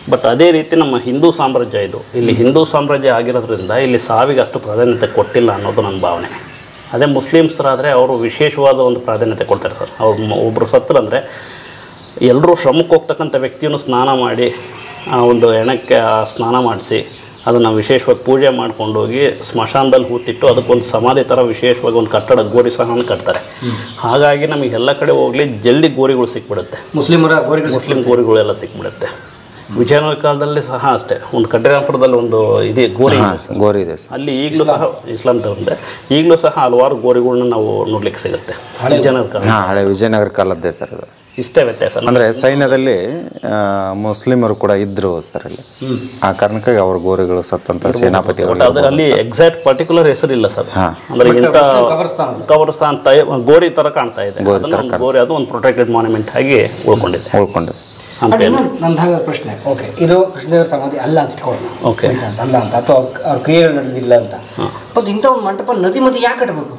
ಬಟ್ ಅದೇ ರೀತಿ ನಮ್ಮ ಹಿಂದೂ ಸಾಮ್ರಾಜ್ಯ ಇದು ಇಲ್ಲಿ ಹಿಂದೂ ಸಾಮ್ರಾಜ್ಯ ಆಗಿರೋದ್ರಿಂದ ಇಲ್ಲಿ ಸಾವಿಗೆ ಅಷ್ಟು ಪ್ರಾಧಾನ್ಯತೆ ಕೊಟ್ಟಿಲ್ಲ ಅನ್ನೋದು ನನ್ನ ಭಾವನೆ ಅದೇ ಮುಸ್ಲಿಮ್ಸರಾದರೆ ಅವರು ವಿಶೇಷವಾದ ಒಂದು ಪ್ರಾಧಾನ್ಯತೆ ಕೊಡ್ತಾರೆ ಸರ್ ಅವ್ರು ಮ- ಒಬ್ಬರು ಸತ್ತರಂದರೆ ಎಲ್ಲರೂ ಶ್ರಮಕ್ಕೆ ಹೋಗ್ತಕ್ಕಂಥ ವ್ಯಕ್ತಿಯನ್ನು ಸ್ನಾನ ಮಾಡಿ ಆ ಒಂದು ಹೆಣಕ್ಕೆ ಆ ಸ್ನಾನ ಮಾಡಿಸಿ ಅದನ್ನು ವಿಶೇಷವಾಗಿ ಪೂಜೆ ಮಾಡ್ಕೊಂಡು ಹೋಗಿ ಸ್ಮಶಾನದಲ್ಲಿ ಹೂತಿಟ್ಟು ಅದಕ್ಕೊಂದು ಸಮಾಧಿ ಥರ ವಿಶೇಷವಾಗಿ ಒಂದು ಕಟ್ಟಡ ಗೋರಿ ಸಹ ಕಟ್ತಾರೆ ಹಾಗಾಗಿ ನಮಗೆ ಎಲ್ಲ ಕಡೆ ಹೋಗಲಿ ಜಲ್ದಿ ಗೋರಿಗಳು ಸಿಕ್ಬಿಡುತ್ತೆ ಮುಸ್ಲಿಮರ ಗೋರಿಗಳು ಮುಸ್ಲಿಂ ಗೋರಿಗಳೆಲ್ಲ ಸಿಕ್ಬಿಡುತ್ತೆ ವಿಜಯನಗರ ಕಾಲದಲ್ಲಿ ಸಹ ಅಷ್ಟೇ ಒಂದು ಕಡ್ಡರಾಪುರದಲ್ಲಿ ಒಂದು ಇದೆ ಗೋರಿ ಇದೆ ಸರ್ ಗೋರಿ ಇದೆ ಸರ್ ಅಲ್ಲಿ ಈಗಲೂ ಸಹ ಇಸ್ಲಾಂ ಧರ್ಮದ ಈಗಲೂ ಸಹ ಹಲವಾರು ಗೋರಿಗಳನ್ನ ನಾವು ನೋಡ್ಲಿಕ್ಕೆ ಸಿಗುತ್ತೆ ವಿಜಯನಗರ ಕಾಲ ಹಾಂ ಹಳೆ ವಿಜಯನಗರ ಕಾಲದ್ದೇ ಸರ್ ಅದು ಇಷ್ಟೇ ವ್ಯತ್ಯಾಸ ಅಂದರೆ ಸೈನ್ಯದಲ್ಲಿ ಆ, ಮುಸ್ಲಿಮರು ಕೂಡ ಇದ್ರು ಸರ್ ಅಲ್ಲಿ ಆ ಕಾರಣಕ್ಕಾಗಿ ಅವ್ರ ಗೋರಿಗಳು ಸತ್ತಂತ ಸೇನಾಪತಿಗಳು ಬಟ್ ಅದು ಅಲ್ಲಿ ಎಕ್ಸಾಕ್ಟ್ ಪರ್ಟಿಕ್ಯುಲರ್ ಹೆಸರಿಲ್ಲ ಸರ್ ಹಾ. ಅಂದ್ರೆ ಇಂಥ ಕಬರ್ಸ್ತಾನ ಕಬರ್ಸ್ತಾನ್ ತ ಗೋರಿ ತರ ಕಾಣ್ತಾ ಇದೆ ಅದನ್ನ ಒಂದು ಗೋರಿ ಅದು ಒಂದು ಪ್ರೊಟೆಕ್ಟೆಡ್ ಮಾನ್ಯುಮೆಂಟ್ ಆಗಿ ಉಳ್ಕೊಂಡಿದೆ ಉಳ್ಕೊಂಡು ಹಂಪಿ ನಂದು ಹಾಗೆ ಪ್ರಶ್ನೆ ಓಕೆ ಇದು ಕೃಷ್ಣದೇವರ ಸಮಾಧಿ ಅಲ್ಲ ಅಂತ ಇಟ್ಕೊಳ್ಳೋಣ Okay. By chance ಅಲ್ಲ ಅಂತ ಅಥವಾ ಅವ್ರ ಕ್ರಿಯೆಗಳು ನಡೆದಿಲ್ಲ ಅಂತ ಬಟ್ ಇಂಥ ಒಂದು ಮಂಟಪ ನದಿ ಮಧ್ಯೆ ಯಾಕೆ ಕಟ್ಟಬೇಕು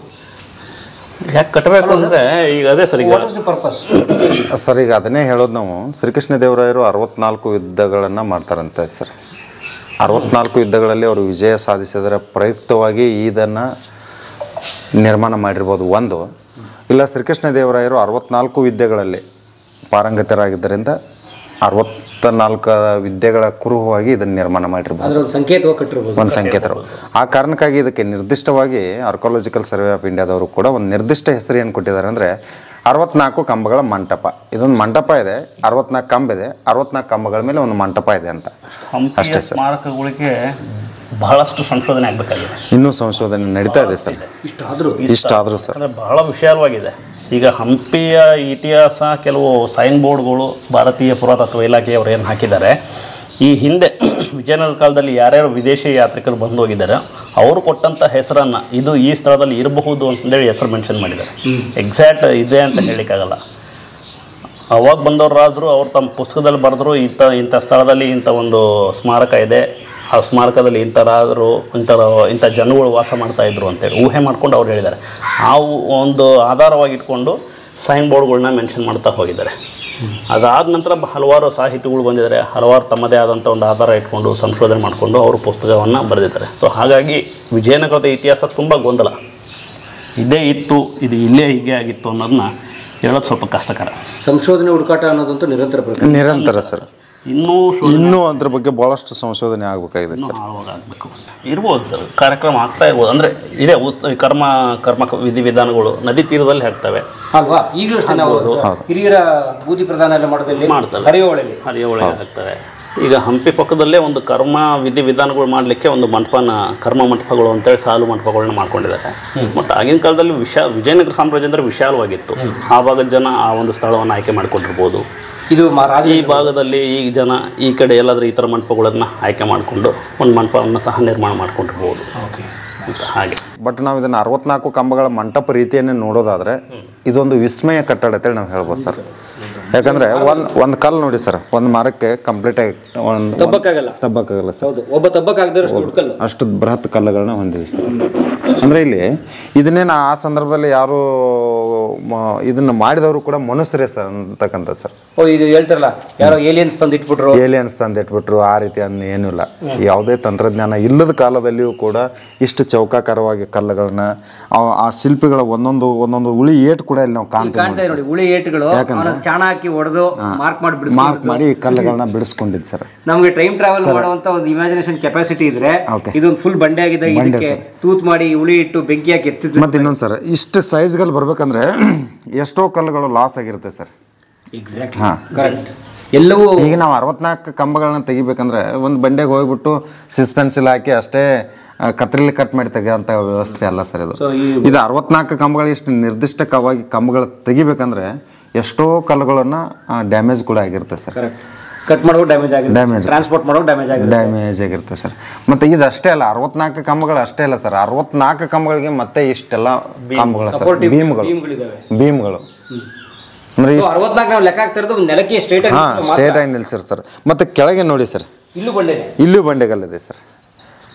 ಯಾಕೆ ಕಟ್ಟಬೇಕು ಅಂದ್ರೆ ಈಗ ಅದೇ ಸರ್ ಈಗ what is the purpose sir ಈಗ ಅದನ್ನೇ ಹೇಳೋದು ನಾವು ಶ್ರೀಕೃಷ್ಣ ದೇವರಾಯರು ಅರವತ್ನಾಲ್ಕು ಯುದ್ಧಗಳನ್ನು ಮಾಡ್ತಾರಂತೆ ಸರ್ ಅರವತ್ನಾಲ್ಕು ಯುದ್ಧಗಳಲ್ಲಿ ಅವರು ವಿಜಯ ಸಾಧಿಸಿದರ ಪ್ರಯುಕ್ತವಾಗಿ ಇದನ್ನು ನಿರ್ಮಾಣ ಮಾಡಿರ್ಬೋದು ಒಂದು ಇಲ್ಲ ಶ್ರೀಕೃಷ್ಣ ದೇವರಾಯರು ಅರವತ್ನಾಲ್ಕು ವಿದ್ಯೆಗಳಲ್ಲಿ ಪಾರಂಗತರಾಗಿದ್ದರಿಂದ ಅರವತ್ತ ನಾಲ್ಕು ವಿದ್ಯೆಗಳ ಕುರುಹವಾಗಿ ಇದನ್ನು ನಿರ್ಮಾಣ ಮಾಡಿರ್ಬೋದು ಅದ್ರ ಒಂದು ಸಂಕೇತವಾಗಿ ಕಟ್ಟಿರ್ಬೋದು ಒಂದು ಸಂಕೇತರು ಆ ಕಾರಣಕ್ಕಾಗಿ ಇದಕ್ಕೆ ನಿರ್ದಿಷ್ಟವಾಗಿ ಆರ್ಕಾಲಜಿಕಲ್ ಸರ್ವೆ ಆಫ್ ಇಂಡಿಯಾದವರು ಕೂಡ ಒಂದು ನಿರ್ದಿಷ್ಟ ಹೆಸರು ಏನು ಕೊಟ್ಟಿದ್ದಾರೆ ಅಂದರೆ ಅರವತ್ನಾಲ್ಕು ಕಂಬಗಳ ಮಂಟಪ ಇದೊಂದು ಮಂಟಪ ಇದೆ ಅರವತ್ನಾಲ್ಕು ಕಂಬ ಇದೆ ಅರವತ್ನಾಲ್ಕು ಕಂಬಗಳ ಮೇಲೆ ಒಂದು ಮಂಟಪ ಇದೆ ಅಂತ ಹಂಪಿಯ ಅಷ್ಟೇ ಸರ್. ಸ್ಮಾರಕಗಳಿಗೆ ಬಹಳಷ್ಟು ಸಂಶೋಧನೆ ಆಗಬೇಕಾಗಿದೆ ಇನ್ನೂ ಸಂಶೋಧನೆ ನಡೀತಾ ಇದೆ ಸರ್ ಇಷ್ಟು ಆದರೂ ಇಷ್ಟಾದರೂ ಸರ್ ಅಂದರೆ ಬಹಳ ವಿಶಾಲವಾಗಿದೆ ಈಗ ಹಂಪಿಯ ಇತಿಹಾಸ ಕೆಲವು ಸೈನ್ ಬೋರ್ಡ್ಗಳು ಭಾರತೀಯ ಪುರಾತತ್ವ ಇಲಾಖೆಯವರು ಏನು ಹಾಕಿದ್ದಾರೆ ಈ ಹಿಂದೆ ವಿಜಯನಗರ ಕಾಲದಲ್ಲಿ ಯಾರ್ಯಾರು ವಿದೇಶಿ ಯಾತ್ರಿಕರು ಬಂದು ಹೋಗಿದ್ದಾರೆ ಅವರು ಕೊಟ್ಟಂಥ ಹೆಸರನ್ನು ಇದು ಈ ಸ್ಥಳದಲ್ಲಿ ಇರಬಹುದು ಅಂತೇಳಿ ಹೆಸರು ಮೆನ್ಷನ್ ಮಾಡಿದ್ದಾರೆ ಎಕ್ಸಾಕ್ಟ್ ಇದೆ ಅಂತ ಹೇಳಲಿಕ್ಕಾಗಲ್ಲ ಅವಾಗ ಬಂದವರಾದರೂ ಅವ್ರು ತಮ್ಮ ಪುಸ್ತಕದಲ್ಲಿ ಬರೆದ್ರು ಇಂಥ ಇಂಥ ಸ್ಥಳದಲ್ಲಿ ಇಂಥ ಒಂದು ಸ್ಮಾರಕ ಇದೆ ಆ ಸ್ಮಾರಕದಲ್ಲಿ ಇಂಥರಾದರು ಇಂಥರ ಇಂಥ ಜನಗಳು ವಾಸ ಮಾಡ್ತಾ ಇದ್ರು ಅಂತೇಳಿ ಊಹೆ ಮಾಡ್ಕೊಂಡು ಅವ್ರು ಹೇಳಿದ್ದಾರೆ ಆ ಉ- ಒಂದು ಆಧಾರವಾಗಿ ಇಟ್ಕೊಂಡು ಸೈನ್ ಬೋರ್ಡ್ಗಳನ್ನ ಮೆನ್ಷನ್ ಮಾಡ್ತಾ ಹೋಗಿದ್ದಾರೆ ಅದಾದ ನಂತರ ಬ- ಹಲವಾರು ಸಾಹಿತಿಗಳು ಬಂದಿದ್ದಾರೆ ಹಲವಾರು ತಮ್ಮದೇ ಆದಂಥ ಒಂದು ಆಧಾರ ಇಟ್ಕೊಂಡು ಸಂಶೋಧನೆ ಮಾಡಿಕೊಂಡು ಅವರು ಪುಸ್ತಕವನ್ನು ಬರೆದಿದ್ದಾರೆ ಸೊ ಹಾಗಾಗಿ ವಿಜಯನಗರದ ಇತಿಹಾಸ ತುಂಬ ಗೊಂದಲ ಇದೇ ಇತ್ತು ಇದು ಇಲ್ಲೇ ಹೀಗೆ ಆಗಿತ್ತು ಅನ್ನೋದನ್ನ ಹೇಳೋದು ಸ್ವಲ್ಪ ಕಷ್ಟಕರ ಸಂಶೋಧನೆ ಹುಡುಕಾಟ ಅನ್ನೋದಂತೂ ನಿರಂತರ ಪ್ರಕ್ರಿಯೆ ನಿರಂತರ ಸರ್ ಇನ್ನೂ ಶೋ ಇನ್ನೂ ಅದ್ರ ಬಗ್ಗೆ ಭಾಳಷ್ಟು ಸಂಶೋಧನೆ ಆಗಬೇಕಾಗಿದೆ ಸರ್ ಆಳವಾಗಿ ಆಗಬೇಕು ಇರ್ಬೋದು ಸರ್ ಕಾರ್ಯಕ್ರಮ ಆಗ್ತಾ ಇರ್ಬೋದು ಅಂದರೆ ಇದೆ ಉತ್- ಕರ್ಮ ಕರ್ಮ ವಿಧಿವಿಧಾನಗಳು ನದಿ ತೀರದಲ್ಲಿ ಆಗ್ತವೆ ಅಲ್ವಾ ಈಗಲೂ ಅಷ್ಟೇ ನಾವು ಹಿರಿಯರ ಬೂದಿ ಪ್ರದಾನ ಎಲ್ಲ ಮಾಡೋದಲ್ಲಿ ಮಾಡ್ತಾರೆ. ಹರಿಯೋಳಲ್ಲಿ ಹರಿಯ ಒಳಗೆ ಆಗ್ತವೆ ಈಗ ಹಂಪಿ ಪಕ್ಕದಲ್ಲೇ ಒಂದು ಕರ್ಮ ವಿಧಿವಿಧಾನಗಳು ಮಾಡಲಿಕ್ಕೆ ಒಂದು ಮಂಟಪನ ಕರ್ಮ ಮಂಟಪಗಳು ಅಂತೇಳಿ ಸಾಲು ಮಂಟಪಗಳನ್ನ ಮಾಡ್ಕೊಂಡಿದ್ದಾರೆ ಬಟ್ ಆಗಿನ ಕಾಲದಲ್ಲಿ ವಿಶಾ ವಿಜಯನಗರ ಸಾಮ್ರಾಜ್ಯ ಅಂದರೆ ವಿಶಾಲವಾಗಿತ್ತು ಆ ಭಾಗದ ಜನ ಆ ಒಂದು ಸ್ಥಳವನ್ನು ಆಯ್ಕೆ ಮಾಡಿಕೊಂಡಿರ್ಬೋದು ಇದು ಮ- ರಾಜ ಈ ಭಾಗದಲ್ಲಿ ಈ ಜನ ಈ ಕಡೆ ಎಲ್ಲಾದರೂ ಈ ಥರ ಮಂಟಪಗಳನ್ನು ಆಯ್ಕೆ ಮಾಡಿಕೊಂಡು ಒಂದು ಮಂಟಪವನ್ನು ಸಹ ನಿರ್ಮಾಣ ಮಾಡ್ಕೊಂಡಿರ್ಬೋದು ಓಕೆ ಅಂತ ಹಾಗೆ ಬಟ್ ನಾವು ಇದನ್ನು ಅರವತ್ನಾಲ್ಕು ಕಂಬಗಳ ಮಂಟಪ ರೀತಿಯನ್ನೇ ನೋಡೋದಾದರೆ ಇದೊಂದು ವಿಸ್ಮಯ ಕಟ್ಟಡ ಅಂತೇಳಿ ನಾವು ಹೇಳ್ಬೋದು ಸರ್ ಯಾಕಂದರೆ ಒಂದು ಒಂದು ಕಲ್ಲು ನೋಡಿ ಸರ್ ಒಂದು ಮರಕ್ಕೆ ಕಂಪ್ಲೀಟಾಗಿ ಒಂದು ತಬ್ಬಕ್ಕಾಗಲ್ಲ ತಬ್ಬಕ್ಕಾಗಲ್ಲ ಸರ್ ಹೌದು ಒಬ್ಬ ತಬ್ಬಕ್ಕಾಗದಿರೋಷ್ಟು ಹುಡುಕಲ್ಲ ಅಷ್ಟು ಬೃಹತ್ ಕಲ್ಲುಗಳನ್ನ ಹೊಂದಿದೆ ಸರ್ ಅಂದರೆ ಇಲ್ಲಿ ಇದನ್ನೇನು ಆ ಸಂದರ್ಭದಲ್ಲಿ ಯಾರು ಮ- ಇದನ್ನು ಮಾಡಿದವರು ಕೂಡ ಮನುಷ್ಯರೇ ಸರ್ ಅಂತಕ್ಕಂಥ ಸರ್ ಓ ಇದು ಹೇಳ್ತಾರಲ್ಲ ಯಾರೋ ಏಲಿಯನ್ಸ್ ತಂದು ಇಟ್ಬಿಟ್ರು ಏಲಿಯನ್ಸ್ ಅಂತ ಇಟ್ಬಿಟ್ರು ಆ ರೀತಿ ಅನ್ನ ಏನೂ ಇಲ್ಲ ಯಾವುದೇ ತಂತ್ರಜ್ಞಾನ ಇಲ್ಲದ ಕಾಲದಲ್ಲಿಯೂ ಕೂಡ ಇಷ್ಟು ಚೌಕಾಕಾರವಾಗಿ ಕಲ್ಲುಗಳನ್ನ ಆ- ಆ ಶಿಲ್ಪಿಗಳ ಒಂದೊಂದು ಒಂದೊಂದು ಉಳಿ ಏಟು ಕೂಡ ಇಲ್ಲಿ ನಾವು ಕಾಣ್ತೀವಿ ಕಾಣ್ತಾ ಇದೆ ನೋಡಿ ಉಳಿ ಏಟುಗಳು ಅವನ ಚಾಣ ಹಾಕಿ ಹೊಡೆದು ಮಾರ್ಕ್ ಮಾಡಿ ಮಾರ್ಕ್ ಬಿಡಿಸ್ಕೊಂಡು ಮಾಡಿ ಈ ಕಲ್ಲುಗಳನ್ನ ಬಿಡಿಸ್ಕೊಂಡಿದ್ದು ಸರ್ ನಮ್ಗೆ ಟೈಮ್ ಟ್ರಾವೆಲ್ ಮಾಡುವಂತ ಒಂದು ಇಮ್ಯಾಜಿನೇಷನ್ ಕೆಪಾಸಿಟಿ ಇದ್ರೆ Okay. ಇದೊಂದು ಫುಲ್ ಬಂಡೆ ಆಗಿದೆ ಇದಕ್ಕೆ ತೂತ್ ಮಾಡಿ ಉಳಿ ಇಟ್ಟು ಬೆಂಕಿ ಹಾಕಿ ಎತ್ತಿದ್ರೆ ಮತ್ತು ಇನ್ನೊಂದು ಸರ್ ಇಷ್ಟು ಸೈಜ್ಗಳು ಬರ್ಬೇಕಂದ್ರೆ ಎಷ್ಟೋ ಕಲ್ಲುಗಳು ಲಾಸ್ ಆಗಿರುತ್ತೆ ಸರ್ ಎಕ್ಸಾಕ್ಟ್ ಹಾಂ ಕರೆಕ್ಟ್ ಎಲ್ಲವೂ ಈಗ ನಾವು ಅರವತ್ನಾಲ್ಕು ಕಂಬಗಳನ್ನ ತೆಗಿಬೇಕಂದ್ರೆ ಒಂದು ಬಂಡೆಗೆ ಹೋಗ್ಬಿಟ್ಟು ಸಿಸ್ಪೆನ್ಸಿಲ್ ಹಾಕಿ ಅಷ್ಟೇ ಆ, ಕತ್ರಿಲಿ ಕಟ್ ಮಾಡಿ ತೆಗೆಯೋಂಥ ವ್ಯವಸ್ಥೆ ಅಲ್ಲ ಸರ್ ಇದು So, ಈ- ಇದು ಅರವತ್ನಾಲ್ಕು ಕಂಬಗಳು ಇಷ್ಟು ನಿರ್ದಿಷ್ಟವಾಗಿ ಕಂಬಗಳು ತೆಗಿಬೇಕಂದ್ರೆ ಎಷ್ಟೋ ಕಲ್ಲುಗಳನ್ನು ಡ್ಯಾಮೇಜ್ ಕೂಡ ಆಗಿರುತ್ತೆ ಸರ್ ಕರೆಕ್ಟ್ ಕಟ್ ಮಾಡೋ ಡ್ಯಾಮೇಜ್ ಆಗಿದೆ Damage. ಟ್ರಾನ್ಸ್ಪೋರ್ಟ್ ಮಾಡೋ ಡ್ಯಾಮೇಜ್ ಆಗಿದೆ ಡ್ಯಾಮೇಜ್ ಆಗಿರುತ್ತೆ ಸರ್ ಮತ್ತು ಇದು ಅಷ್ಟೇ ಅಲ್ಲ ಅರವತ್ನಾಲ್ಕು ಕಂಬಗಳು ಅಷ್ಟೇ ಅಲ್ಲ ಸರ್ ಅರವತ್ನಾಲ್ಕು ಕಂಬಗಳಿಗೆ ಮತ್ತೆ ಇಷ್ಟೆಲ್ಲ ಕಂಬಗಳು ಸರ್ Supportive ಬೀಮ್ಗಳು beamಗಳಿದಾವೆ. ಬೀಮ್ಗಳು ಅಂದ್ರೆ ಸೊ ಅರವತ್ನಾಲ್ಕು ನಾವು ಲೆಕ್ಕ ಆಗ್ತಾ ಇರೋದು ನೆಲಕ್ಕೆ ಸ್ಟ್ರೈಟ್ ಹಾಂ ಸ್ಟೇಟ್ ಆಗಿ ನಿಲ್ಸಿರ್ ಸರ್ ಮತ್ತು ಕೆಳಗೆ ನೋಡಿ ಸರ್ ಇಲ್ಲೂ ಬಂಡೆ ಇಲ್ಲೂ ಬಂಡೆಗಲ್ಲಿದೆ ಸರ್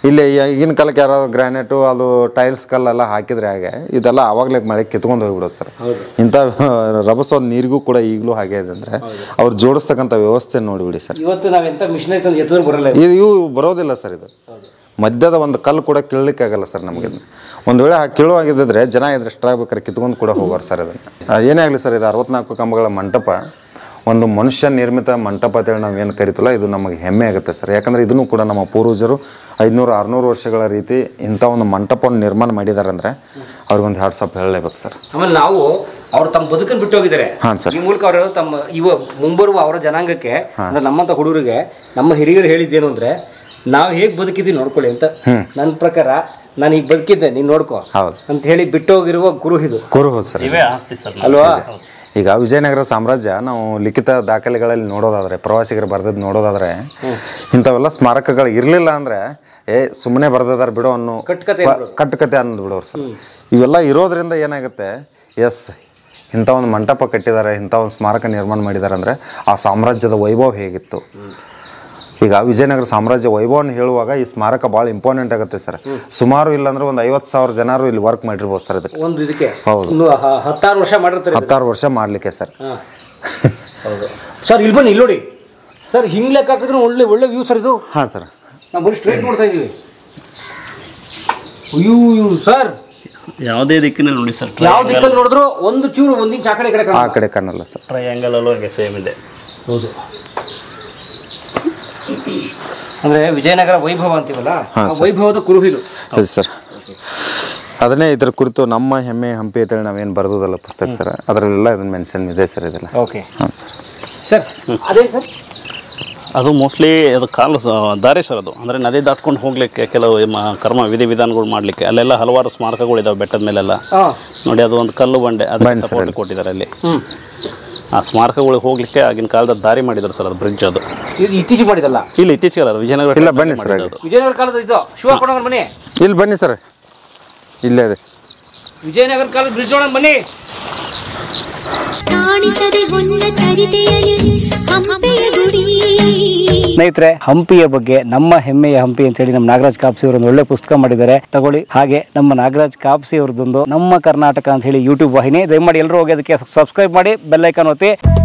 ಇಲ್ಲಿ ಈಗಿನ ಕಾಲಕ್ಕೆ ಯಾರೋ ಗ್ರಾನೈಟು ಅದು ಟೈಲ್ಸ್ ಕಲ್ಲೆಲ್ಲ ಹಾಕಿದ್ರೆ ಹಾಗೆ ಇದೆಲ್ಲ ಆವಾಗಲೇ ಮಳೆ ಕಿತ್ಕೊಂಡು ಹೋಗ್ಬಿಡೋದು ಸರ್ ಇಂಥ ರಭಸೋದು ನೀರಿಗೂ ಕೂಡ ಈಗಲೂ ಹಾಗೆ ಇದೆ ಅಂದರೆ ಅವ್ರು ಜೋಡಿಸ್ತಕ್ಕಂಥ ವ್ಯವಸ್ಥೆ ನೋಡಿಬಿಡಿ ಸರ್ ಇವತ್ತು ನಾವು ಎಂತ ಮಿಷನರಿ ತಂದು ಎತ್ತುವರು ಬರಲ್ಲ ಇದು ಇವು ಬರೋದಿಲ್ಲ ಸರ್ ಇದು ಮಧ್ಯದ ಒಂದು ಕಲ್ಲು ಕೂಡ ಕೀಳಲಿಕ್ಕೆ ಆಗಲ್ಲ ಸರ್ ನಮಗೆ ಒಂದು ವೇಳೆ ಆ ಕೀಳುವಾಗಿದ್ದರೆ ಜನ ಇದ್ರೆ ಎಷ್ಟಾಗ್ಬೇಕಾದ್ರೆ ಕಿತ್ಕೊಂಡು ಕೂಡ ಹೋಗೋರು ಸರ್ ಅದನ್ನು ಆ, ಏನೇ ಆಗಲಿ ಸರ್ ಇದು ಅರವತ್ನಾಲ್ಕು ಕಂಬಗಳ ಮಂಟಪ ಒಂದು ಮನುಷ್ಯ ನಿರ್ಮಿತ ಮಂಟಪ ಅಂತೇಳಿ ನಾವು ಏನು ಕರಿತಲ್ಲ ಇದು ನಮಗೆ ಹೆಮ್ಮೆ ಆಗುತ್ತೆ ಸರ್ ಯಾಕಂದರೆ ಇದನ್ನು ಕೂಡ ನಮ್ಮ ಪೂರ್ವಜರು ಐದುನೂರು ಆರುನೂರು ವರ್ಷಗಳ ರೀತಿ ಇಂಥ ಒಂದು ಮಂಟಪವನ್ನು ನಿರ್ಮಾಣ ಮಾಡಿದ್ದಾರೆ ಅಂದರೆ ಅವ್ರಿಗೊಂದು ಹ್ಯಾಟ್ಸಪ್ ಹೇಳಲೇಬೇಕು ಸರ್ ಆಮೇಲೆ ನಾವು ಅವ್ರು ತಮ್ಮ ಬದುಕನ್ನು ಬಿಟ್ಟು ಹೋಗಿದ್ದಾರೆ ಹಾಂ ಸರ್ ಈ ಮೂಲಕ ಅವರು ತಮ್ಮ ಇವ ಮುಂಬರುವ ಅವರ ಜನಾಂಗಕ್ಕೆ ಅಂದ್ರೆ ನಮ್ಮಂತ ಹುಡುಗರಿಗೆ ನಮ್ಮ ಹಿರಿಯರು ಹೇಳಿದ್ದೇನು ಅಂದ್ರೆ ನಾವು ಹೇಗೆ ಬದುಕಿದ್ವಿ ನೋಡ್ಕೊಳ್ಳಿ ಅಂತ ನನ್ನ ಪ್ರಕಾರ ನಾನು ಈಗ ಬದುಕಿದ್ದೆ ನೀನು ನೋಡ್ಕೋ ಹೌದು ಅಂತ ಹೇಳಿ ಬಿಟ್ಟು ಹೋಗಿರುವ ಗುರು ಇದು ಕುರು ಹೌದು ಸರ್ ಇವೇ ಆಸ್ತಿ ಸರ್ ನಮ್ಗೆ. ಅಲ್ವಾ ಈಗ ವಿಜಯನಗರ ಸಾಮ್ರಾಜ್ಯ ನಾವು ಲಿಖಿತ ದಾಖಲೆಗಳಲ್ಲಿ ನೋಡೋದಾದ್ರೆ ಪ್ರವಾಸಿಗರು ಬರೆದದ್ದು ನೋಡೋದಾದ್ರೆ ಇಂಥವೆಲ್ಲ ಸ್ಮಾರಕಗಳು ಇರಲಿಲ್ಲ ಅಂದರೆ ಏ ಸುಮ್ಮನೆ ಬರೆದಿದ್ದಾರೆ ಬಿಡೋ ಅನ್ನೋ ಕಟ್ಕತೆ ಪ- ಕಟ್ಟುಕತೆ ಅನ್ನೋದು ಬಿಡೋರು ಸರ್ ಇವೆಲ್ಲ ಇರೋದ್ರಿಂದ ಏನಾಗುತ್ತೆ ಎಸ್ ಇಂಥ ಒಂದು ಮಂಟಪ ಕಟ್ಟಿದ್ದಾರೆ ಇಂಥ ಒಂದು ಸ್ಮಾರಕ ನಿರ್ಮಾಣ ಮಾಡಿದ್ದಾರೆ ಅಂದರೆ ಆ ಸಾಮ್ರಾಜ್ಯದ ವೈಭವ ಹೇಗಿತ್ತು ಈಗ ವಿಜಯನಗರ ಸಾಮ್ರಾಜ್ಯ ವೈಭವನ ಹೇಳುವಾಗ ಈ ಸ್ಮಾರಕ ಭಾಳ ಇಂಪಾರ್ಟೆಂಟ್ ಆಗುತ್ತೆ ಸರ್ ಸುಮಾರು ಇಲ್ಲಾಂದ್ರೆ ಒಂದು ಐವತ್ತು ಸಾವಿರ ಜನರು ಇಲ್ಲಿ ವರ್ಕ್ ಮಾಡಿರ್ಬೋದು ಸರ್ ಇದಕ್ಕೆ ಒಂದು ಇದಕ್ಕೆ ಹೌದು. ಇನ್ನು ಹ- ಹತ್ತಾರು ವರ್ಷ ಮಾಡಿರ್ತಾರೆ ಇದನ್ನ. ಹತ್ತಾರು ವರ್ಷ ಮಾಡಲಿಕ್ಕೆ ಸರ್ ಹಾ. ಹೌದು ಸರ್ ಇಲ್ಲಿ ಬನ್ನಿ ಇಲ್ಲಿ ನೋಡಿ ಸರ್ ಹಿಂಗ್ ಲೆಕ್ಕ ಹಾಕಿದ್ರೆ ಒಳ್ಳೆ ಒಳ್ಳೆ ವ್ಯೂ ಸರ್ ಇದು ಹಾಂ ಸರ್ ನಾವು ಬರೀ ಸ್ಟ್ರೈಟ್ ನೋಡ್ತಾ ಇದೀವಿ ಅಯ್ಯೋ ಸರ್ ಯಾವುದೇ ದಿಕ್ಕಿನಲ್ಲಿ ನೋಡಿ ಸರ್ ಯಾವ ದಿಕ್ಕಲ್ಲಿ ನೋಡಿದ್ರು ಒಂದು ಚೂರು ಒಂದು ಇಂಚ್ ಆ ಕಡೆ ಈ ಕಡೆ ಆ ಕಾಣಲ್ಲ. ಕಡೆ ಕಾಣಲ್ಲ ಸರ್ ಟ್ರಯಾಂಗಲ್ ಅಲ್ಲೂ ಹಂಗೆ ಸೇಮ್ ಇದೆ ಹೌದು ಅಂದ್ರೆ ವಿಜಯನಗರ ವೈಭವ ಅಂತೀವಲ್ಲ ಆ ವೈಭವದ ಕುರುಹಿದು ಹೌದು ಸರ್ ಅದನ್ನೇ ಇದ್ರ ಕುರಿತು ನಮ್ಮ ಹೆಮ್ಮೆ ಹಂಪಿ ಅಂತೇಳಿ ನಾವೇನು ಬರೆದಲ್ಲ ಪುಸ್ತಕ ಸರ್ ಅದರಲ್ಲೆಲ್ಲ ಇದನ್ನ ಮೆನ್ಷನ್ ಇದೆ ಸರ್ ಇದೆಲ್ಲ ಓಕೆ ಹಾಂ ಸರ್ ಸರ್ ಅದೇ ಸರ್ ಅದು ಮೋಸ್ಟ್ಲಿ ಅದು ಕಾಲು ಸ- ದಾರಿ ಸರ್ ಅದು ಅಂದರೆ ನದಿ ದಾಟ್ಕೊಂಡು ಹೋಗ್ಲಿಕ್ಕೆ ಕೆಲವು ಮ- ಕರ್ಮ ವಿಧಿ ವಿಧಾನಗಳು ಮಾಡಲಿಕ್ಕೆ ಅಲ್ಲೆಲ್ಲ ಹಲವಾರು ಸ್ಮಾರಕಗಳು ಇದಾವೆ ಬೆಟ್ಟದ ಮೇಲೆಲ್ಲ ಹಾ ನೋಡಿ ಅದು ಒಂದು ಕಲ್ಲು ಬಂಡೆ ಅದಕ್ಕೆ ಬಂಡೆ ಸರ್ ಸಪೋರ್ಟ್ ಅಲ್ಲಿ. ಕೊಟ್ಟಿದ್ದಾರೆ ಅಲ್ಲಿ ಹ್ಮ್ ಆ ಸ್ಮಾರಕಗಳಿಗೆ ಹೋಗ್ಲಿಕ್ಕೆ ಆಗಿನ ಕಾಲದ ದಾರಿ ಮಾಡಿದ್ದಾರೆ ಸರ್ ಅದು ಬ್ರಿಡ್ಜ್ ಅದು ಇದು ಇತ್ತೀಚೆಗೆ ಮಾಡಿದಲ್ಲ ಇಲ್ಲಿ ಇತ್ತೀಚೆಗೆ ಅಲ್ಲ ವಿಜಯನಗರ ಇಲ್ಲ ಬನ್ನಿ ಸರ್ ಹಾಗೆ ವಿಜಯನಗರ ಕಾಲದ ಇದು ಶಿವ ಕೊಡೋಣ ಬನ್ನಿ ಇಲ್ಲಿ ಬನ್ನಿ ಸರ್ ಇಲ್ಲೇ ಇದೆ ವಿಜಯನಗರ ಕಾಲದ ಬ್ರಿಡ್ಜ್ ಒಳಗೆ ಬನ್ನಿ ಕಾಣಿಸದೆ ಹೊನ್ನ ಚರಿತೆಯಲ್ಲಿ ಹಂಪೆಯ ಗುಡಿ ಸ್ನೇಹಿತರೆ ಹಂಪಿಯ ಬಗ್ಗೆ ನಮ್ಮ ಹೆಮ್ಮೆಯ ಹಂಪಿ ಅಂತ ಹೇಳಿ ನಮ್ಮ ನಾಗರಾಜ್ ಕಾಪ್ಸಿ ಅವರು ಒಂದು ಒಳ್ಳೆ ಪುಸ್ತಕ ಮಾಡಿದ್ದಾರೆ ತಗೊಳ್ಳಿ ಹಾಗೆ ನಮ್ಮ ನಾಗರಾಜ್ ಕಾಪ್ಸಿ ಅವ್ರದ್ದೊಂದು ನಮ್ಮ ಕರ್ನಾಟಕ ಅಂತ ಹೇಳಿ ಯೂಟ್ಯೂಬ್ ವಾಹಿನಿ ದಯಮಾಡಿ ಎಲ್ಲರೂ ಹೋಗಿ ಅದಕ್ಕೆ ಸಬ್ಸ್ಕ್ರೈಬ್ ಮಾಡಿ ಬೆಲ್ ಐಕಾನ್ ಒತ್ತಿ